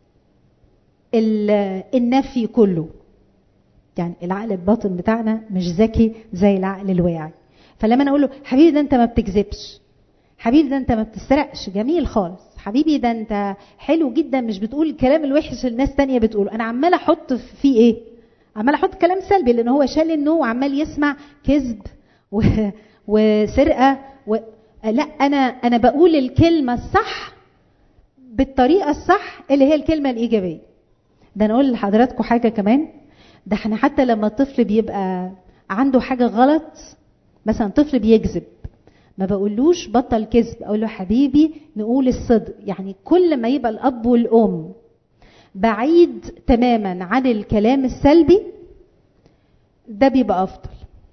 النفي كله. يعني العقل الباطن بتاعنا مش ذكي زي العقل الواعي. فلما انا اقول له حبيبي ده انت ما بتكذبش. حبيبي ده انت ما بتسرقش جميل خالص. حبيبي ده انت حلو جدا مش بتقول الكلام الوحش اللي الناس تانية بتقوله انا عمال احط فيه ايه عمال احط كلام سلبي لان هو شال انه وعمال يسمع كذب و... وسرقه و... لا انا انا بقول الكلمه الصح بالطريقه الصح اللي هي الكلمه الايجابيه ده انا اقول لحضراتكم حاجه كمان ده احنا حتى لما الطفل بيبقى عنده حاجه غلط مثلا طفل بيكذب ما بقولوش بطل كذب اقول له حبيبي نقول الصدق يعني كل ما يبقى الاب والام بعيد تماما عن الكلام السلبي ده بيبقى افضل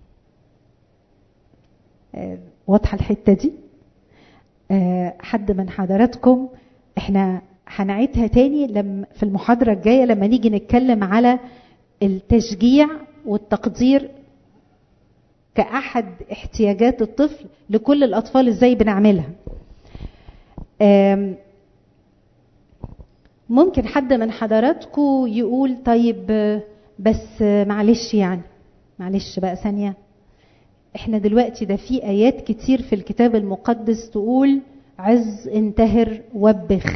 آه واضحه الحته دي آه حد من حضراتكم احنا هنعيدها تاني لما في المحاضره الجايه لما نيجي نتكلم على التشجيع والتقدير كأحد احتياجات الطفل لكل الأطفال إزاي بنعملها ممكن حد من حضراتكم يقول طيب بس معلش يعني معلش بقى ثانية احنا دلوقتي ده في آيات كتير في الكتاب المقدس تقول عز انتهر وبخ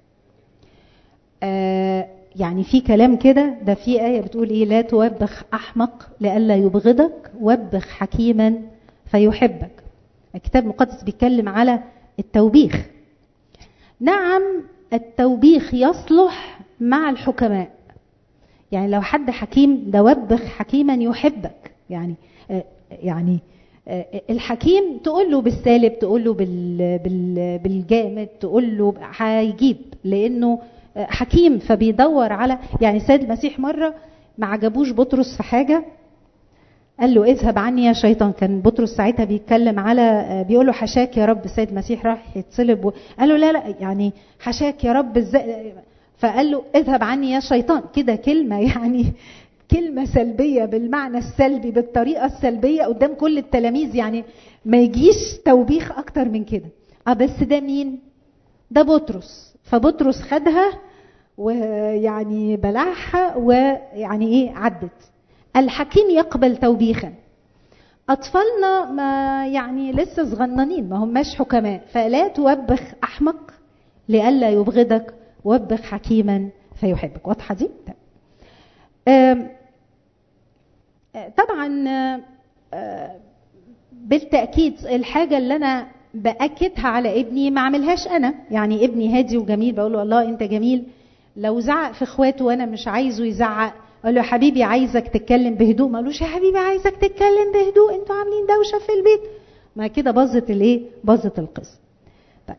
آه يعني في كلام كده ده في آية بتقول إيه لا توبخ أحمق لئلا يبغضك وبخ حكيما فيحبك الكتاب المقدس بيتكلم على التوبيخ نعم التوبيخ يصلح مع الحكماء يعني لو حد حكيم ده وبخ حكيما يحبك يعني يعني الحكيم تقول له بالسالب تقول له بالجامد تقول له هيجيب لانه حكيم فبيدور على يعني سيد المسيح مره ما عجبوش بطرس في حاجه قال له اذهب عني يا شيطان كان بطرس ساعتها بيتكلم على بيقول له حشاك يا رب السيد المسيح راح يتصلب قال له لا لا يعني حشاك يا رب ازاي فقال له اذهب عني يا شيطان كده كلمه يعني كلمة سلبية بالمعنى السلبي بالطريقة السلبية قدام كل التلاميذ يعني ما يجيش توبيخ أكتر من كده اه بس ده مين؟ ده بطرس فبطرس خدها ويعني بلعها ويعني ايه عدت الحكيم يقبل توبيخا اطفالنا ما يعني لسه صغننين ما هماش حكماء فلا توبخ احمق لئلا يبغضك وبخ حكيما فيحبك واضحه دي طبعا بالتاكيد الحاجه اللي انا باكدها على ابني ما اعملهاش انا يعني ابني هادي وجميل بقول له الله انت جميل لو زعق في اخواته وانا مش عايزه يزعق اقول له يا حبيبي عايزك تتكلم بهدوء ما قالوش يا حبيبي عايزك تتكلم بهدوء انتوا عاملين دوشه في البيت ما كده باظت الايه باظت القصه طيب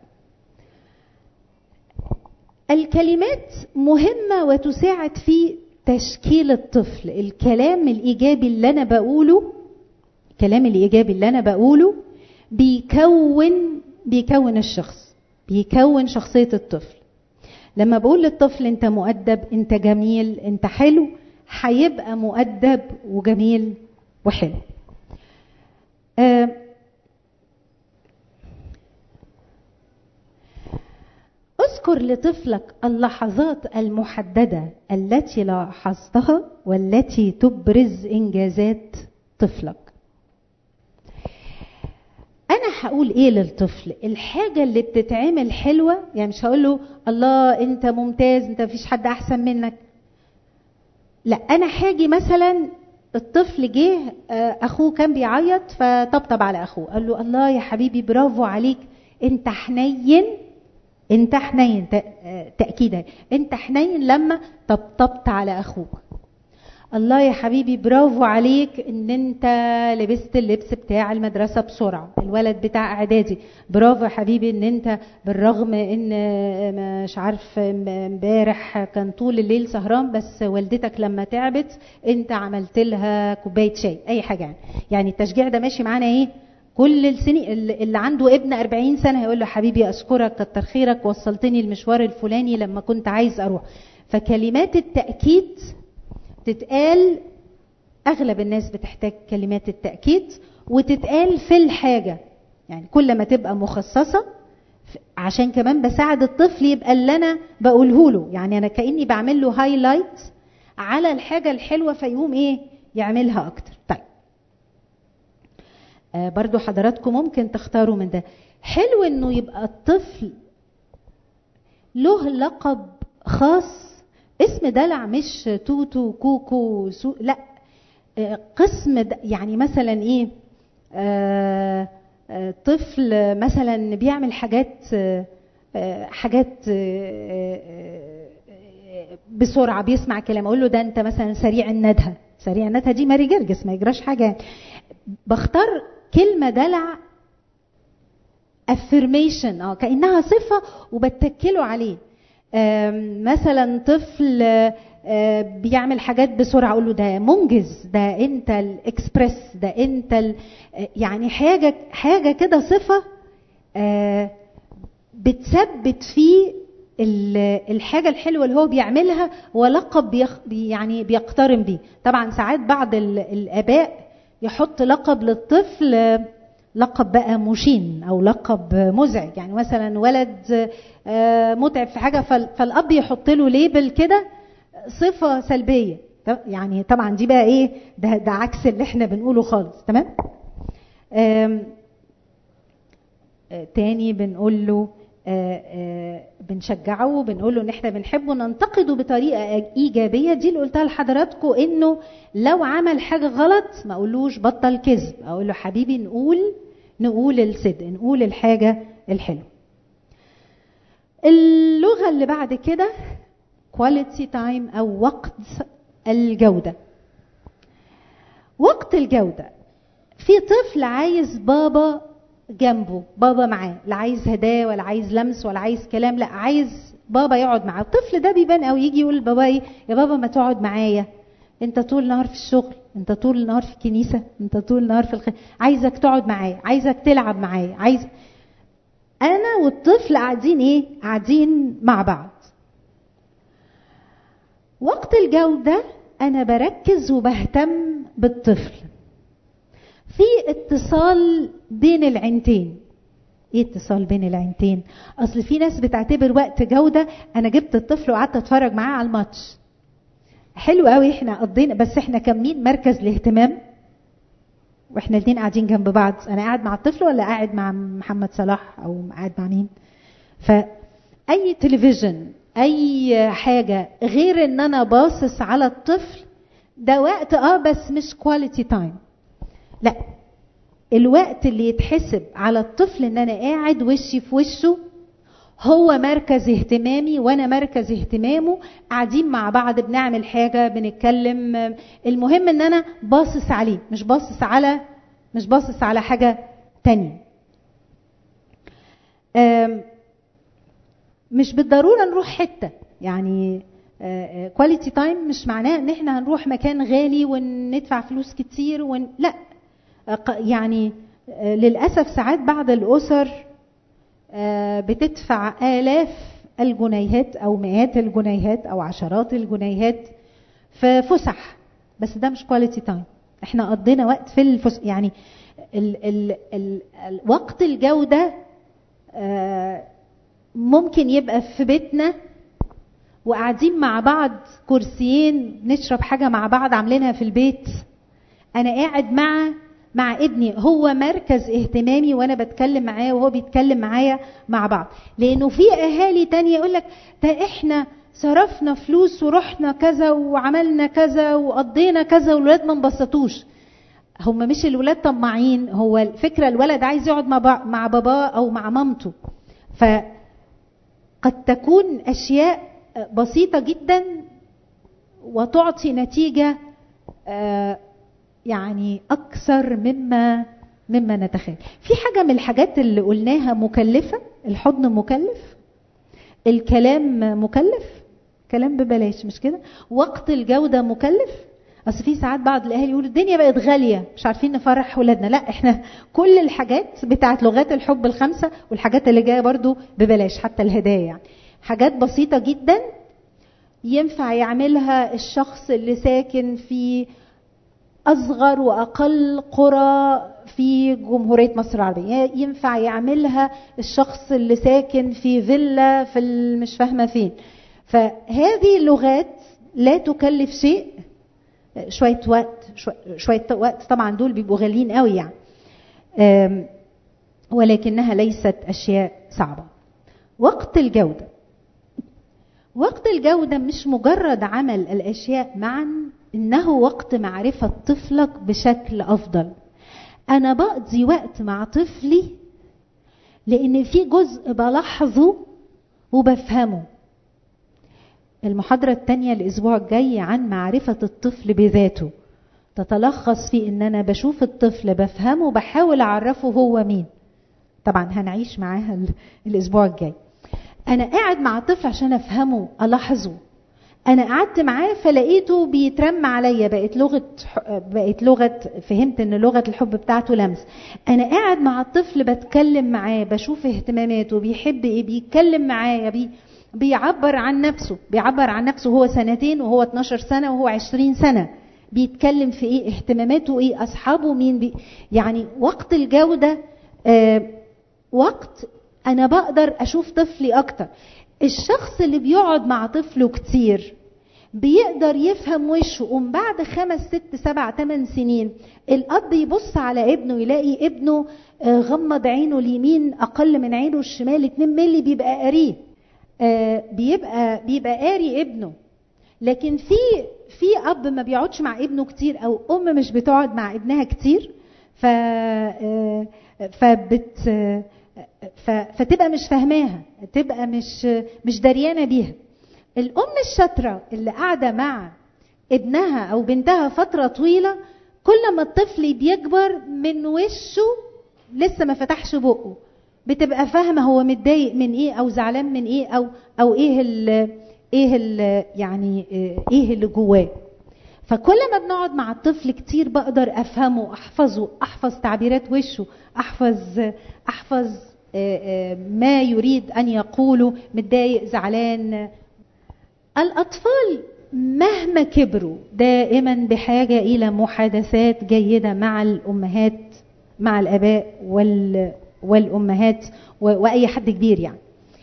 الكلمات مهمه وتساعد في تشكيل الطفل الكلام الايجابي اللي انا بقوله الكلام الايجابي اللي انا بقوله بيكون بيكون الشخص بيكون شخصيه الطفل لما بقول للطفل انت مؤدب انت جميل انت حلو هيبقى مؤدب وجميل وحلو اذكر لطفلك اللحظات المحدده التي لاحظتها والتي تبرز انجازات طفلك انا هقول ايه للطفل الحاجه اللي بتتعمل حلوه يعني مش هقول له الله انت ممتاز انت مفيش حد احسن منك لا انا هاجي مثلا الطفل جه اخوه كان بيعيط فطبطب على اخوه قال له الله يا حبيبي برافو عليك انت حنين انت حنين تاكيدا انت حنين لما طبطبت على اخوك الله يا حبيبي برافو عليك ان انت لبست اللبس بتاع المدرسة بسرعة الولد بتاع اعدادي برافو يا حبيبي ان انت بالرغم ان مش عارف امبارح كان طول الليل سهران بس والدتك لما تعبت انت عملت لها كوباية شاي اي حاجة يعني يعني التشجيع ده ماشي معانا ايه كل السنين اللي عنده ابن 40 سنة هيقول له حبيبي أشكرك كتر خيرك وصلتني المشوار الفلاني لما كنت عايز أروح فكلمات التأكيد تتقال أغلب الناس بتحتاج كلمات التأكيد وتتقال في الحاجة يعني كل ما تبقى مخصصة عشان كمان بساعد الطفل يبقى اللي أنا بقوله له يعني أنا كأني بعمل له هايلايت على الحاجة الحلوة فيقوم إيه يعملها أكتر طيب آه برضو حضراتكم ممكن تختاروا من ده حلو انه يبقى الطفل له لقب خاص اسم دلع مش توتو كوكو سو لا آه قسم يعني مثلا ايه آه آه طفل مثلا بيعمل حاجات حاجات بسرعه بيسمع كلام اقول له ده انت مثلا سريع الندهه سريع الندهه دي ماري جرجس ما يجراش حاجه بختار كلمه دلع affirmation اه كانها صفه وبتكله عليه مثلا طفل بيعمل حاجات بسرعه اقول له ده منجز ده انت الاكسبريس ده انت يعني حاجه حاجه كده صفه بتثبت فيه الحاجة الحلوة اللي هو بيعملها ولقب بيخ يعني بيقترن بيه طبعا ساعات بعض الآباء يحط لقب للطفل لقب بقى مشين او لقب مزعج يعني مثلا ولد متعب في حاجه فالاب يحط له ليبل كده صفه سلبيه يعني طبعا دي بقى ايه ده ده عكس اللي احنا بنقوله خالص تمام تاني بنقول له آآ آآ بنشجعه وبنقول له ان احنا بنحبه ننتقده بطريقه ايجابيه دي اللي قلتها لحضراتكم انه لو عمل حاجه غلط ما اقولوش بطل كذب اقول له حبيبي نقول نقول الصدق نقول الحاجه الحلوه اللغه اللي بعد كده كواليتي تايم او وقت الجوده وقت الجوده في طفل عايز بابا جنبه بابا معاه لا عايز هدايا ولا عايز لمس ولا عايز كلام لا عايز بابا يقعد معاه الطفل ده بيبان قوي يجي يقول لبابا ايه يا بابا ما تقعد معايا انت طول النهار في الشغل انت طول النهار في الكنيسه انت طول النهار في الخ... عايزك تقعد معايا عايزك تلعب معايا عايز انا والطفل قاعدين ايه قاعدين مع بعض وقت الجوده انا بركز وبهتم بالطفل في اتصال بين العينتين ايه اتصال بين العينتين اصل في ناس بتعتبر وقت جوده انا جبت الطفل وقعدت اتفرج معاه على الماتش حلو قوي احنا قضينا بس احنا كاملين مركز الاهتمام واحنا الاثنين قاعدين جنب بعض انا قاعد مع الطفل ولا قاعد مع محمد صلاح او قاعد مع مين فاي تلفزيون اي حاجه غير ان انا باصص على الطفل ده وقت اه بس مش كواليتي تايم لا الوقت اللي يتحسب على الطفل ان انا قاعد وشي في وشه هو مركز اهتمامي وانا مركز اهتمامه قاعدين مع بعض بنعمل حاجه بنتكلم المهم ان انا باصص عليه مش باصص على مش باصص على حاجه تانية مش بالضروره نروح حته يعني كواليتي تايم مش معناه ان احنا هنروح مكان غالي وندفع فلوس كتير ون... لا يعني للاسف ساعات بعض الاسر بتدفع آلاف الجنيهات أو مئات الجنيهات أو عشرات الجنيهات في فسح بس ده مش كواليتي تايم احنا قضينا وقت في الفسح يعني ال ال ال ال وقت الجودة ممكن يبقى في بيتنا وقاعدين مع بعض كرسيين نشرب حاجة مع بعض عاملينها في البيت أنا قاعد مع مع ابني هو مركز اهتمامي وانا بتكلم معاه وهو بيتكلم معايا مع بعض لانه في اهالي تانية يقول لك ده احنا صرفنا فلوس ورحنا كذا وعملنا كذا وقضينا كذا والولاد ما انبسطوش هم مش الولاد طماعين هو الفكره الولد عايز يقعد مع مع باباه او مع مامته فقد تكون اشياء بسيطه جدا وتعطي نتيجه آه يعني اكثر مما مما نتخيل في حاجه من الحاجات اللي قلناها مكلفه الحضن مكلف الكلام مكلف كلام ببلاش مش كده وقت الجوده مكلف اصل في ساعات بعض الاهالي يقولوا الدنيا بقت غاليه مش عارفين نفرح ولادنا لا احنا كل الحاجات بتاعت لغات الحب الخمسه والحاجات اللي جايه برضو ببلاش حتى الهدايا يعني حاجات بسيطه جدا ينفع يعملها الشخص اللي ساكن في اصغر واقل قرى في جمهوريه مصر العربيه ينفع يعملها الشخص اللي ساكن في فيلا في مش فاهمه فين فهذه اللغات لا تكلف شيء شويه وقت شويه وقت طبعا دول بيبقوا غاليين قوي يعني ولكنها ليست اشياء صعبه وقت الجوده وقت الجوده مش مجرد عمل الاشياء معا انه وقت معرفه طفلك بشكل افضل انا بقضي وقت مع طفلي لان في جزء بلاحظه وبفهمه المحاضرة التانية الأسبوع الجاي عن معرفة الطفل بذاته تتلخص في إن أنا بشوف الطفل بفهمه بحاول أعرفه هو مين طبعا هنعيش معاها الأسبوع الجاي أنا قاعد مع الطفل عشان أفهمه ألاحظه أنا قعدت معاه فلقيته بيترمى عليا بقت لغة بقت لغة فهمت إن لغة الحب بتاعته لمس أنا قاعد مع الطفل بتكلم معاه بشوف اهتماماته بيحب إيه بيتكلم معايا بي بيعبر عن نفسه بيعبر عن نفسه هو سنتين وهو 12 سنة وهو 20 سنة بيتكلم في ايه اهتماماته ايه اصحابه مين بي يعني وقت الجودة آه وقت انا بقدر اشوف طفلي اكتر الشخص اللي بيقعد مع طفله كتير بيقدر يفهم وشه ومن بعد خمس ست سبع تمن سنين الاب يبص على ابنه يلاقي ابنه غمض عينه اليمين اقل من عينه الشمال 2 ملي بيبقى قريب آه بيبقى بيبقى قاري ابنه لكن في في اب ما بيقعدش مع ابنه كتير او ام مش بتقعد مع ابنها كتير ف آه فبت فتبقى مش فاهماها تبقى مش مش دريانه بيها الام الشاطره اللي قاعده مع ابنها او بنتها فتره طويله كل ما الطفل بيكبر من وشه لسه ما فتحش بقه بتبقى فاهمه هو متضايق من ايه او زعلان من ايه او او ايه ال ايه ال يعني ايه اللي جواه فكل ما بنقعد مع الطفل كتير بقدر افهمه احفظه احفظ تعبيرات وشه احفظ احفظ ما يريد ان يقوله متضايق زعلان الاطفال مهما كبروا دائما بحاجه الى محادثات جيده مع الامهات مع الاباء وال والامهات واي حد كبير يعني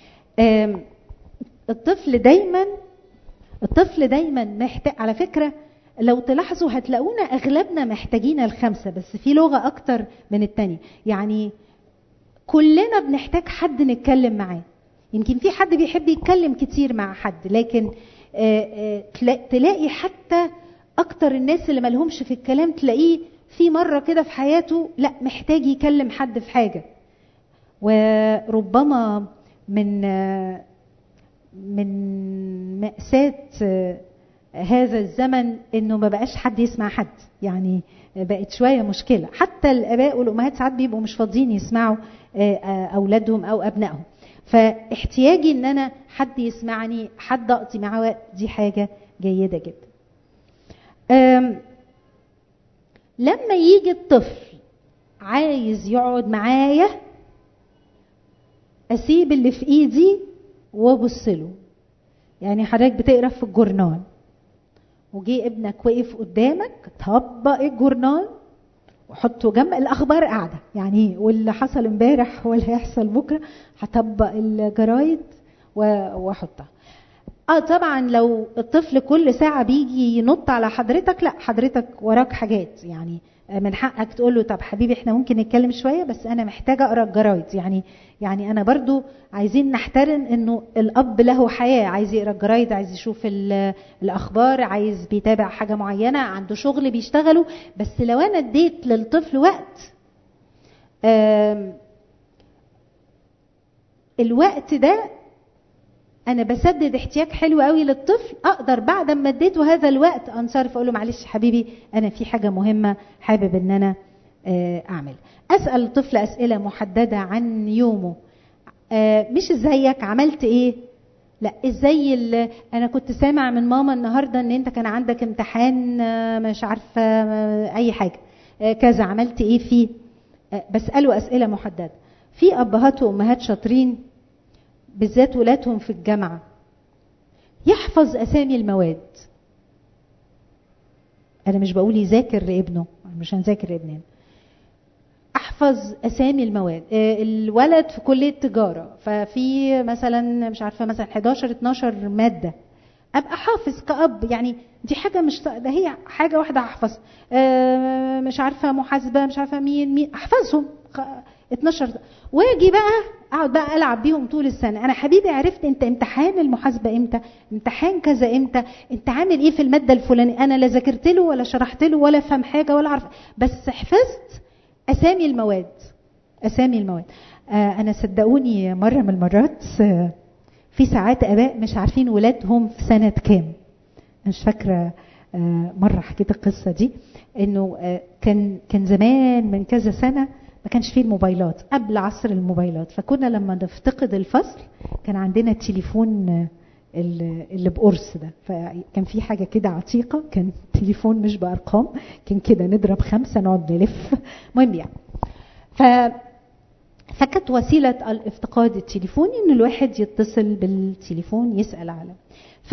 الطفل دايما الطفل دايما محتاج على فكره لو تلاحظوا هتلاقونا اغلبنا محتاجين الخمسه بس في لغه اكتر من التانية يعني كلنا بنحتاج حد نتكلم معاه يمكن في حد بيحب يتكلم كتير مع حد لكن تلاقي حتى اكتر الناس اللي ملهمش في الكلام تلاقيه في مرة كده في حياته لا محتاج يكلم حد في حاجة وربما من من مأساة هذا الزمن انه ما بقاش حد يسمع حد يعني بقت شويه مشكله حتى الاباء والامهات ساعات بيبقوا مش فاضيين يسمعوا اولادهم او ابنائهم فاحتياجي ان انا حد يسمعني حد اقضي معاه وقت دي حاجه جيده جدا لما يجي الطفل عايز يقعد معايا اسيب اللي في ايدي وابص له يعني حضرتك بتقرا في الجورنال وجي ابنك وقف قدامك طبق الجورنال وحطه جنب الاخبار قاعده يعني واللي حصل امبارح واللي هيحصل بكره هطبق الجرايد واحطها اه طبعا لو الطفل كل ساعه بيجي ينط على حضرتك لا حضرتك وراك حاجات يعني من حقك تقول له طب حبيبي احنا ممكن نتكلم شويه بس انا محتاجه اقرا الجرايد يعني يعني انا برضو عايزين نحترم انه الاب له حياه عايز يقرا الجرايد عايز يشوف الاخبار عايز بيتابع حاجه معينه عنده شغل بيشتغله بس لو انا اديت للطفل وقت الوقت ده انا بسدد احتياج حلو قوي للطفل اقدر بعد ما اديته هذا الوقت انصرف اقول له معلش حبيبي انا في حاجه مهمه حابب ان انا اعمل اسال الطفل اسئله محدده عن يومه مش ازيك عملت ايه لا ازاي انا كنت سامع من ماما النهارده ان انت كان عندك امتحان مش عارفه اي حاجه كذا عملت ايه فيه بساله اسئله محدده في ابهات وامهات شاطرين بالذات ولادهم في الجامعه يحفظ اسامي المواد انا مش بقول يذاكر لابنه مش هنذاكر لابننا احفظ اسامي المواد الولد في كليه تجاره ففي مثلا مش عارفه مثلا 11 12 ماده ابقى حافظ كاب يعني دي حاجه مش ده هي حاجه واحده احفظ مش عارفه محاسبه مش عارفه مين مين احفظهم 12 واجي بقى اقعد بقى العب بيهم طول السنه انا حبيبي عرفت انت امتحان المحاسبه امتى امتحان كذا امتى انت عامل ايه في الماده الفلانيه انا لا ذاكرت له ولا شرحت له ولا فهم حاجه ولا اعرف بس حفظت اسامي المواد اسامي المواد آه انا صدقوني مره من المرات آه في ساعات اباء مش عارفين ولادهم في سنه كام مش فاكره آه مره حكيت القصه دي انه كان كان زمان من كذا سنه ما كانش فيه الموبايلات قبل عصر الموبايلات فكنا لما نفتقد الفصل كان عندنا التليفون اللي بقرص ده فكان في حاجه كده عتيقه كان تليفون مش بارقام كان كده نضرب خمسه نقعد نلف المهم يعني ف فكانت وسيله الافتقاد التليفوني ان الواحد يتصل بالتليفون يسال على ف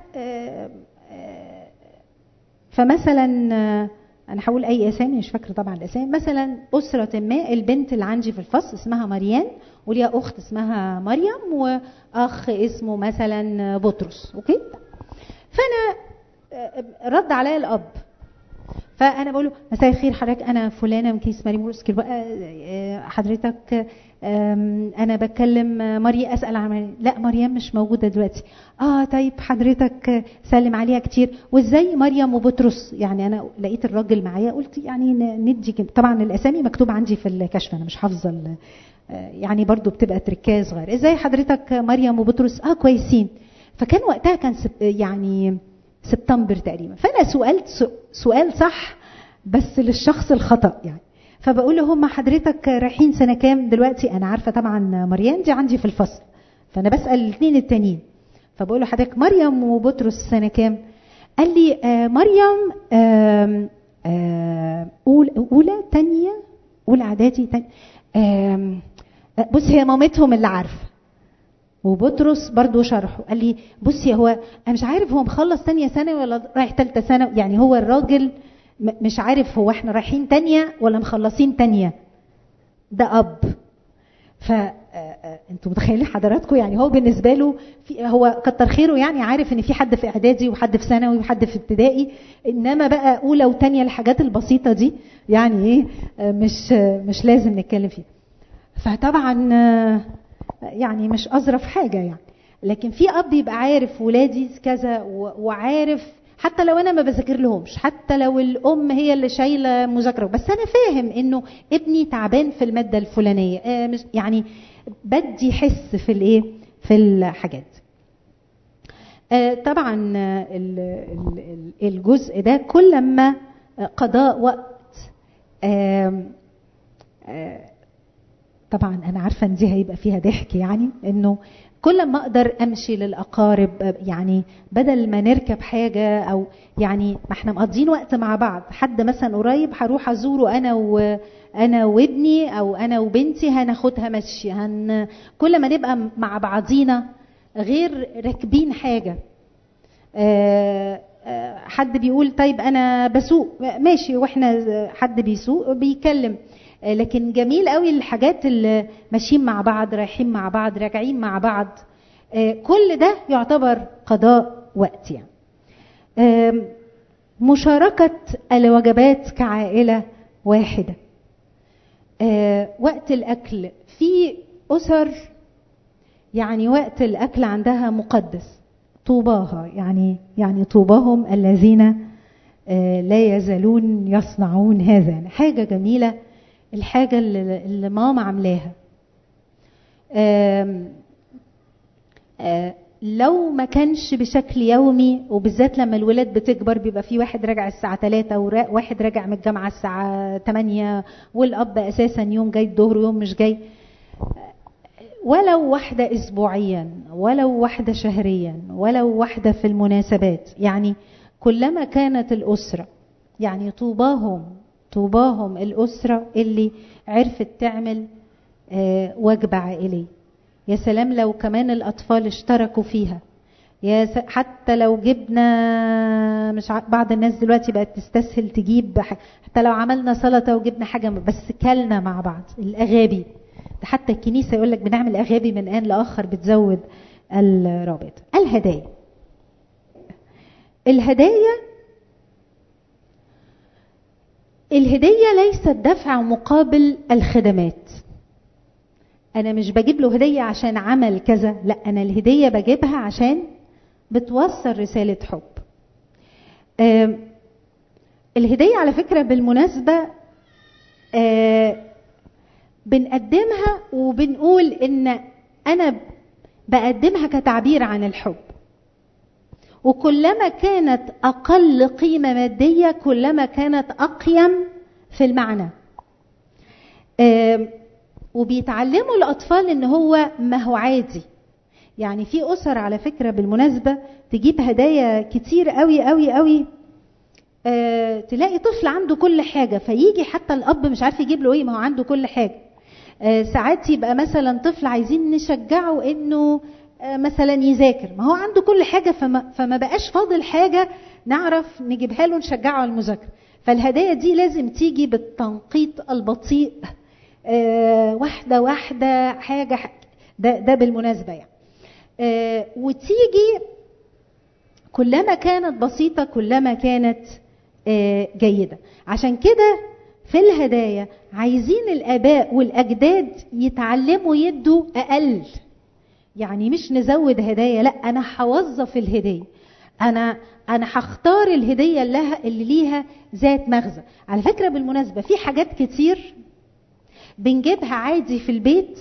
فمثلا انا هقول اي اسامي مش فاكره طبعا الاسامي مثلا اسره ما البنت اللي عندي في الفصل اسمها مريان وليها اخت اسمها مريم واخ اسمه مثلا بطرس اوكي فانا رد عليا الاب فانا بقول له مساء الخير حضرتك انا فلانه من كيس مريم مرسكر حضرتك انا بتكلم مريم اسال عن مريم لا مريم مش موجوده دلوقتي اه طيب حضرتك سلم عليها كتير وازاي مريم وبطرس يعني انا لقيت الراجل معايا قلت يعني ندي طبعا الاسامي مكتوب عندي في الكشف انا مش حافظه يعني برضو بتبقى تركاز صغير ازاي حضرتك مريم وبطرس اه كويسين فكان وقتها كان يعني سبتمبر تقريبا فانا سؤالت سؤال صح بس للشخص الخطا يعني فبقول له هم حضرتك رايحين سنه كام دلوقتي انا عارفه طبعا مريم دي عندي في الفصل فانا بسال الاثنين التانيين فبقول له حضرتك مريم وبطرس سنه كام قال لي آه مريم آه آه اولى اولى ثانيه اولى اعدادي تانية آه بص هي مامتهم اللي عارفه وبطرس برضو شرحه قال لي بصي هو انا مش عارف هو مخلص تانية سنة ولا رايح تالتة سنة يعني هو الراجل مش عارف هو احنا رايحين تانية ولا مخلصين تانية ده اب ف انتوا متخيلين حضراتكم يعني هو بالنسبه له في هو كتر خيره يعني عارف ان في حد في اعدادي وحد في ثانوي وحد في ابتدائي انما بقى اولى وثانيه الحاجات البسيطه دي يعني ايه مش مش لازم نتكلم فيها فطبعا يعني مش اظرف حاجه يعني لكن في اب يبقى عارف ولادي كذا وعارف حتى لو انا ما بذاكر لهمش حتى لو الام هي اللي شايله مذاكره بس انا فاهم انه ابني تعبان في الماده الفلانيه يعني بدي حس في الايه في الحاجات طبعا الجزء ده كل ما قضاء وقت طبعا انا عارفه ان دي هيبقى فيها ضحك يعني انه كل ما اقدر امشي للاقارب يعني بدل ما نركب حاجه او يعني ما احنا مقضيين وقت مع بعض حد مثلا قريب هروح ازوره انا و انا وابني او انا وبنتي هناخدها مشي هن كل ما نبقى مع بعضينا غير راكبين حاجه أه أه حد بيقول طيب انا بسوق ماشي واحنا حد بيسوق بيكلم لكن جميل قوي الحاجات اللي ماشيين مع بعض رايحين مع بعض راجعين مع بعض كل ده يعتبر قضاء وقت يعني مشاركة الوجبات كعائلة واحدة وقت الأكل في أسر يعني وقت الأكل عندها مقدس طوباها يعني يعني طوباهم الذين لا يزالون يصنعون هذا حاجة جميلة الحاجة اللي, اللي ماما عاملاها لو ما كانش بشكل يومي وبالذات لما الولاد بتكبر بيبقى في واحد راجع الساعة 3 وواحد راجع من الجامعة الساعة 8 والأب أساسا يوم جاي الظهر ويوم مش جاي ولو واحدة أسبوعيا ولو واحدة شهريا ولو واحدة في المناسبات يعني كلما كانت الأسرة يعني طوباهم طوباهم الأسرة اللي عرفت تعمل وجبة عائلية يا سلام لو كمان الأطفال اشتركوا فيها يا س... حتى لو جبنا مش ع... بعض الناس دلوقتي بقت تستسهل تجيب حتى لو عملنا سلطة وجبنا حاجة بس كلنا مع بعض الأغابي ده حتى الكنيسة يقول لك بنعمل أغابي من آن لآخر بتزود الرابط الهدايا الهدايا الهدية ليست دفع مقابل الخدمات أنا مش بجيب له هدية عشان عمل كذا لا أنا الهدية بجيبها عشان بتوصل رسالة حب الهدية على فكرة بالمناسبة بنقدمها وبنقول إن أنا بقدمها كتعبير عن الحب وكلما كانت أقل قيمة مادية كلما كانت أقيم في المعنى وبيتعلموا الأطفال إن هو ما هو عادي يعني في أسر على فكرة بالمناسبة تجيب هدايا كتير قوي قوي قوي أه تلاقي طفل عنده كل حاجة فيجي حتى الأب مش عارف يجيب له إيه ما هو عنده كل حاجة أه ساعات يبقى مثلا طفل عايزين نشجعه إنه أه مثلا يذاكر ما هو عنده كل حاجة فما, فما بقاش فاضل حاجة نعرف نجيبها له نشجعه على المذاكرة فالهدايا دي لازم تيجي بالتنقيط البطيء آه واحدة واحدة حاجة ده, ده بالمناسبة يعني آه وتيجي كلما كانت بسيطة كلما كانت آه جيدة عشان كده في الهدايا عايزين الآباء والأجداد يتعلموا يدوا أقل يعني مش نزود هدايا لا أنا هوظف الهدية أنا أنا هختار الهدية اللي, اللي ليها ذات مغزى على فكرة بالمناسبة في حاجات كتير بنجيبها عادي في البيت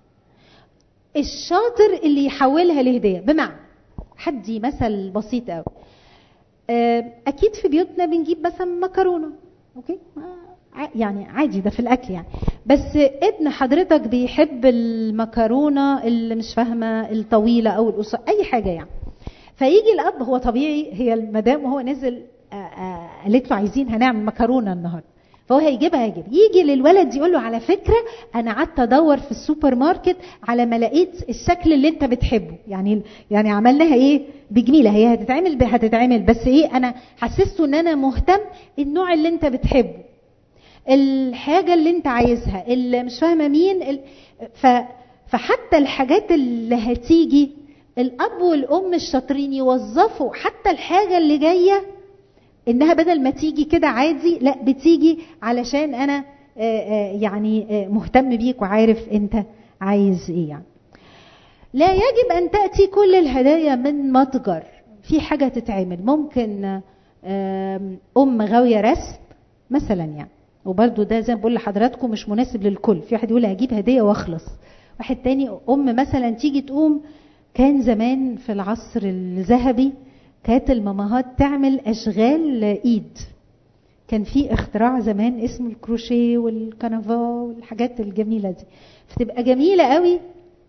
الشاطر اللي يحولها لهديه بمعنى حدي مثل بسيط قوي اكيد في بيوتنا بنجيب مثلا مكرونه اوكي يعني عادي ده في الاكل يعني بس ابن حضرتك بيحب المكرونه اللي مش فاهمه الطويله او القصيره اي حاجه يعني فيجي الاب هو طبيعي هي المدام وهو نزل قالت له عايزين هنعمل مكرونه النهارده فهو هيجيبها هيجيب يجي للولد يقول له على فكره انا قعدت ادور في السوبر ماركت على ما لقيت الشكل اللي انت بتحبه يعني يعني عملناها ايه بجميله هي هتتعمل هتتعمل بس ايه انا حسسته ان انا مهتم النوع اللي انت بتحبه الحاجه اللي انت عايزها اللي مش فاهمه مين ف فحتى الحاجات اللي هتيجي الاب والام الشاطرين يوظفوا حتى الحاجه اللي جايه انها بدل ما تيجي كده عادي لا بتيجي علشان انا يعني مهتم بيك وعارف انت عايز ايه يعني لا يجب ان تاتي كل الهدايا من متجر في حاجه تتعمل ممكن ام غاويه رسم مثلا يعني وبرده ده زي ما بقول لحضراتكم مش مناسب للكل في واحد يقول هجيب هديه واخلص واحد تاني ام مثلا تيجي تقوم كان زمان في العصر الذهبي كانت الماماهات تعمل اشغال ايد كان في اختراع زمان اسمه الكروشيه والكنفا والحاجات الجميله دي فتبقى جميله قوي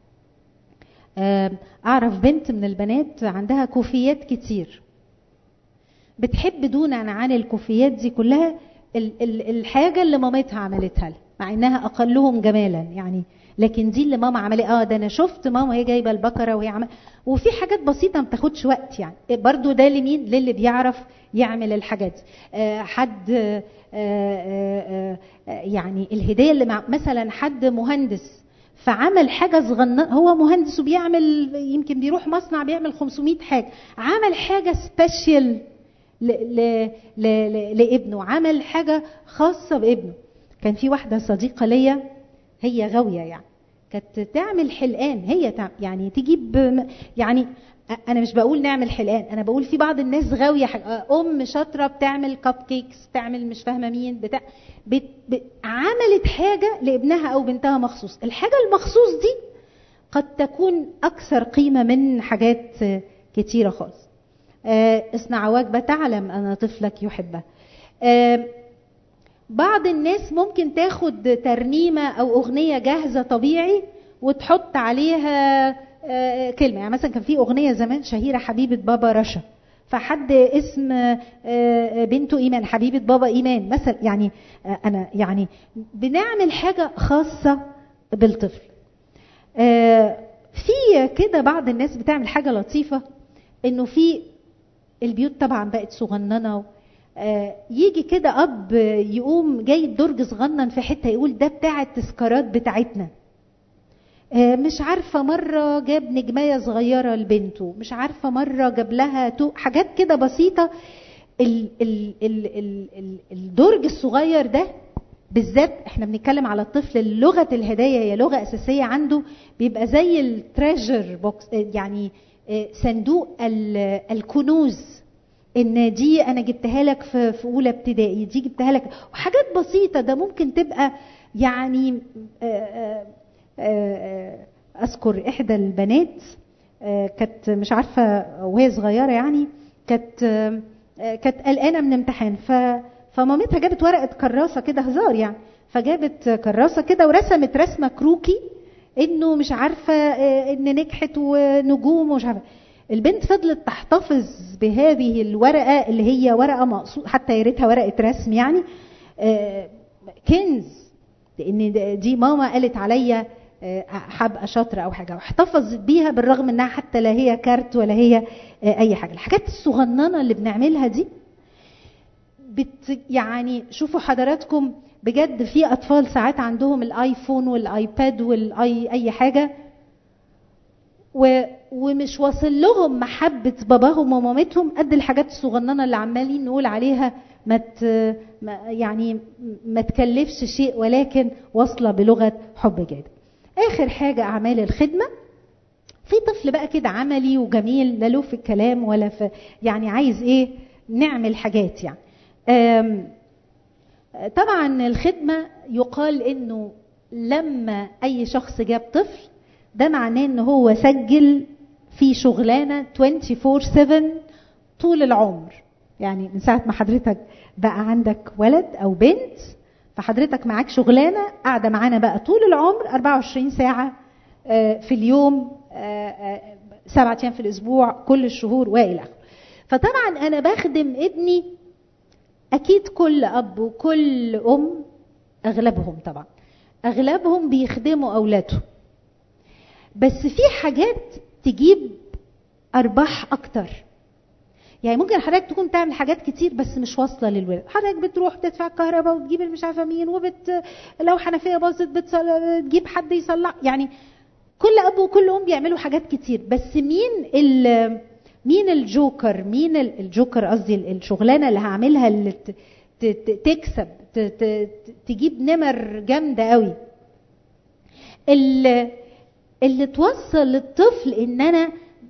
اعرف بنت من البنات عندها كوفيات كتير بتحب دونا عن الكوفيات دي كلها الحاجه اللي مامتها عملتها لها مع انها اقلهم جمالا يعني لكن دي اللي ماما عملها اه ده انا شفت ماما هي جايبه البقره وهي عمل وفي حاجات بسيطه ما بتاخدش وقت يعني برضو ده لمين للي بيعرف يعمل الحاجات دي آه حد آه آه يعني الهديه اللي مع مثلا حد مهندس فعمل حاجه صغننه هو مهندس وبيعمل يمكن بيروح مصنع بيعمل 500 حاجه عمل حاجه سبيشال لابنه عمل حاجه خاصه بابنه كان في واحده صديقه ليا هي غاويه يعني كانت تعمل حلقان هي تعمل يعني تجيب يعني انا مش بقول نعمل حلقان انا بقول في بعض الناس غاويه ام شاطره بتعمل كب كيكس تعمل مش فاهمه مين بتاع بت... بت... عملت حاجه لابنها او بنتها مخصوص الحاجه المخصوص دي قد تكون اكثر قيمه من حاجات كتيره خالص آه، اصنع وجبه تعلم ان طفلك يحبها آه، بعض الناس ممكن تاخد ترنيمه او اغنيه جاهزه طبيعي وتحط عليها آه، كلمه يعني مثلا كان في اغنيه زمان شهيره حبيبه بابا رشا فحد اسم آه، آه، بنته ايمان حبيبه بابا ايمان مثلا يعني آه، انا يعني بنعمل حاجه خاصه بالطفل آه، في كده بعض الناس بتعمل حاجه لطيفه انه في البيوت طبعا بقت صغننه آه، يجي كده اب يقوم جايب درج صغنن في حته يقول ده بتاع التذكارات بتاعتنا آه، مش عارفه مره جاب نجمايه صغيره لبنته مش عارفه مره جاب لها تو حاجات كده بسيطه ال ال ال ال ال الدرج الصغير ده بالذات احنا بنتكلم على الطفل اللي لغه الهدايا هي لغه اساسيه عنده بيبقى زي التريجر بوكس يعني آه، صندوق ال- الكنوز ان دي انا جبتها لك في في اولى ابتدائي دي جبتها لك وحاجات بسيطه ده ممكن تبقى يعني آه، آه، آه، اذكر احدى البنات آه، كانت مش عارفه وهي صغيره يعني كانت آه، آه، كانت قلقانه من امتحان ف فمامتها جابت ورقه كراسه كده هزار يعني فجابت كراسه كده ورسمت رسمه كروكي انه مش عارفه آه، ان نجحت ونجوم ومش عارفه البنت فضلت تحتفظ بهذه الورقه اللي هي ورقه مقصود حتى يا ريتها ورقه رسم يعني آه، كنز لان د- دي ماما قالت عليا آه، هبقى شاطره او حاجه واحتفظت بيها بالرغم انها حتى لا هي كارت ولا هي آه، اي حاجه الحاجات الصغننه اللي بنعملها دي بت يعني شوفوا حضراتكم بجد في اطفال ساعات عندهم الايفون والايباد والاي اي حاجه و... ومش واصل لهم محبة باباهم ومامتهم قد الحاجات الصغننة اللي عمالين نقول عليها ما ت... ما يعني ما تكلفش شيء ولكن واصلة بلغة حب جاد. آخر حاجة أعمال الخدمة في طفل بقى كده عملي وجميل لا له في الكلام ولا في يعني عايز ايه نعمل حاجات يعني. آم... طبعا الخدمة يقال انه لما اي شخص جاب طفل ده معناه ان هو سجل في شغلانه 24/7 طول العمر يعني من ساعه ما حضرتك بقى عندك ولد او بنت فحضرتك معاك شغلانه قاعده معانا بقى طول العمر 24 ساعه آه، في اليوم آه، آه، سبعة ايام في الاسبوع كل الشهور والى اخره فطبعا انا بخدم ابني اكيد كل اب وكل ام اغلبهم طبعا اغلبهم بيخدموا اولادهم بس في حاجات تجيب ارباح اكتر يعني ممكن حضرتك تكون تعمل حاجات كتير بس مش واصله للولد حضرتك بتروح تدفع الكهرباء وتجيب مش عارفه مين وبت لو حنفيه باظت بتصل... تجيب حد يصلح يعني كل اب وكل ام بيعملوا حاجات كتير بس مين ال... مين الجوكر مين ال- الجوكر قصدي ال- الشغلانه اللي هعملها اللي ت... ت... ت- تكسب ت... ت... تجيب نمر جامده قوي اللي, اللي توصل للطفل ان انا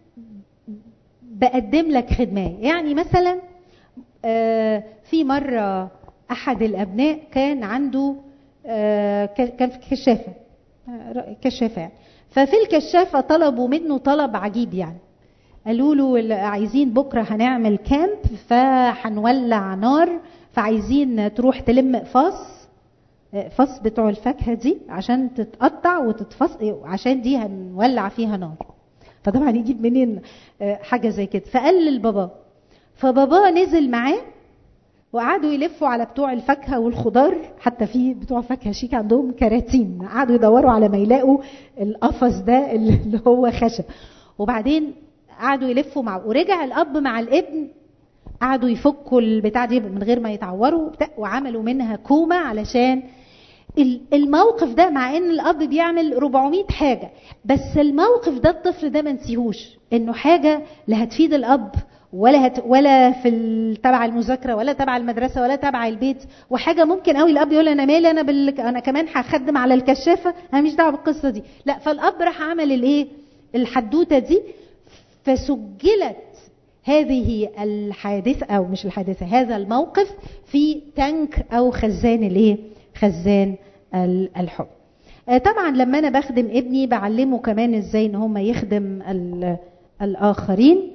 بقدم لك خدمه يعني مثلا آه، في مره احد الابناء كان عنده آه، ك- كان في كشافه آه، كشافه يعني ففي الكشافه طلبوا منه طلب عجيب يعني قالوا له ال- عايزين بكره هنعمل كامب فهنولع نار فعايزين تروح تلم اقفاص فص بتوع الفاكهه دي عشان تتقطع وتتفص عشان دي هنولع فيها نار فطبعا يجيب منين آه، حاجه زي كده فقال للبابا فبابا نزل معاه وقعدوا يلفوا على بتوع الفاكهه والخضار حتى في بتوع فاكهه شيك عندهم كراتين قعدوا يدوروا على ما يلاقوا القفص ده اللي هو خشب وبعدين قعدوا يلفوا مع ورجع الاب مع الابن قعدوا يفكوا البتاع دي من غير ما يتعوروا وبتاع وعملوا منها كومه علشان ال- الموقف ده مع ان الاب بيعمل 400 حاجه بس الموقف ده الطفل ده ما نسيهوش انه حاجه لا هتفيد الاب ولا هت ولا في ال- تبع المذاكره ولا تبع المدرسه ولا تبع البيت وحاجه ممكن قوي الاب يقول انا مالي انا بال... انا كمان هخدم على الكشافه انا مش دعوه بالقصه دي لا فالاب راح عمل الايه الحدوته دي فسجلت هذه الحادثه او مش الحادثه هذا الموقف في تانك او خزان الايه خزان ال- الحب طبعا لما انا بخدم ابني بعلمه كمان ازاي ان هم يخدم الاخرين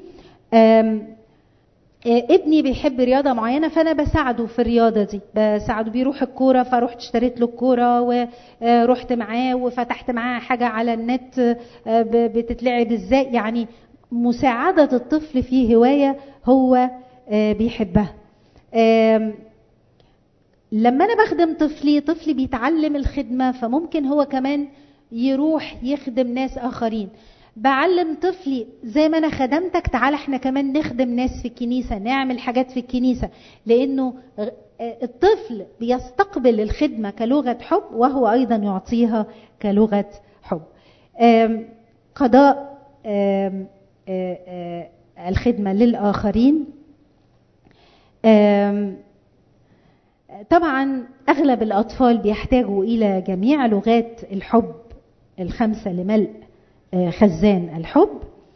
ابني بيحب رياضه معينه فانا بساعده في الرياضه دي بساعده بيروح الكوره فروحت اشتريت له الكوره ورحت معاه وفتحت معاه حاجه على النت بتتلعب ازاي يعني مساعده الطفل في هوايه هو بيحبها لما انا بخدم طفلي طفلي بيتعلم الخدمه فممكن هو كمان يروح يخدم ناس اخرين بعلم طفلي زي ما انا خدمتك تعال احنا كمان نخدم ناس في الكنيسه نعمل حاجات في الكنيسه لانه الطفل بيستقبل الخدمه كلغه حب وهو ايضا يعطيها كلغه حب قضاء الخدمه للاخرين طبعا اغلب الاطفال بيحتاجوا الى جميع لغات الحب الخمسه لملء خزان الحب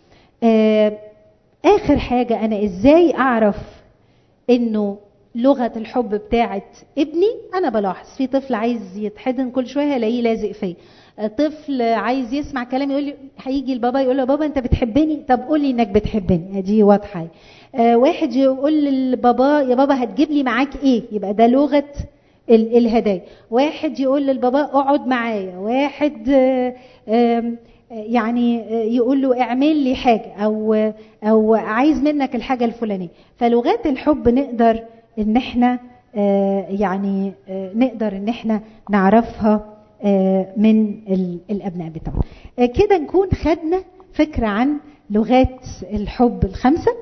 اخر حاجه انا ازاي اعرف انه لغه الحب بتاعت ابني انا بلاحظ في طفل عايز يتحضن كل شويه هلاقيه لازق فيا طفل عايز يسمع كلام يقول لي هيجي البابا يقول له بابا انت بتحبني طب قول لي انك بتحبني دي واضحه آه واحد يقول للبابا يا بابا هتجيب لي معاك ايه يبقى ده لغه الهدايا واحد يقول للبابا اقعد معايا واحد آه آه يعني يقول له اعمل لي حاجه او او عايز منك الحاجه الفلانيه فلغات الحب نقدر ان احنا يعني نقدر ان احنا نعرفها من الابناء بتوعنا كده نكون خدنا فكره عن لغات الحب الخمسه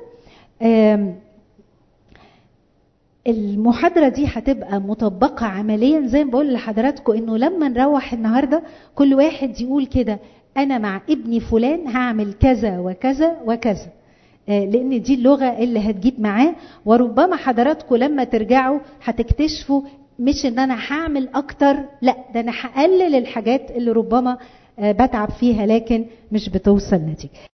المحاضرة دي هتبقى مطبقة عمليا زي ما بقول لحضراتكم انه لما نروح النهاردة كل واحد يقول كده انا مع ابني فلان هعمل كذا وكذا وكذا لان دي اللغه اللي هتجيب معاه وربما حضراتكم لما ترجعوا هتكتشفوا مش ان انا هعمل اكتر لا ده انا هقلل الحاجات اللي ربما بتعب فيها لكن مش بتوصل نتيجه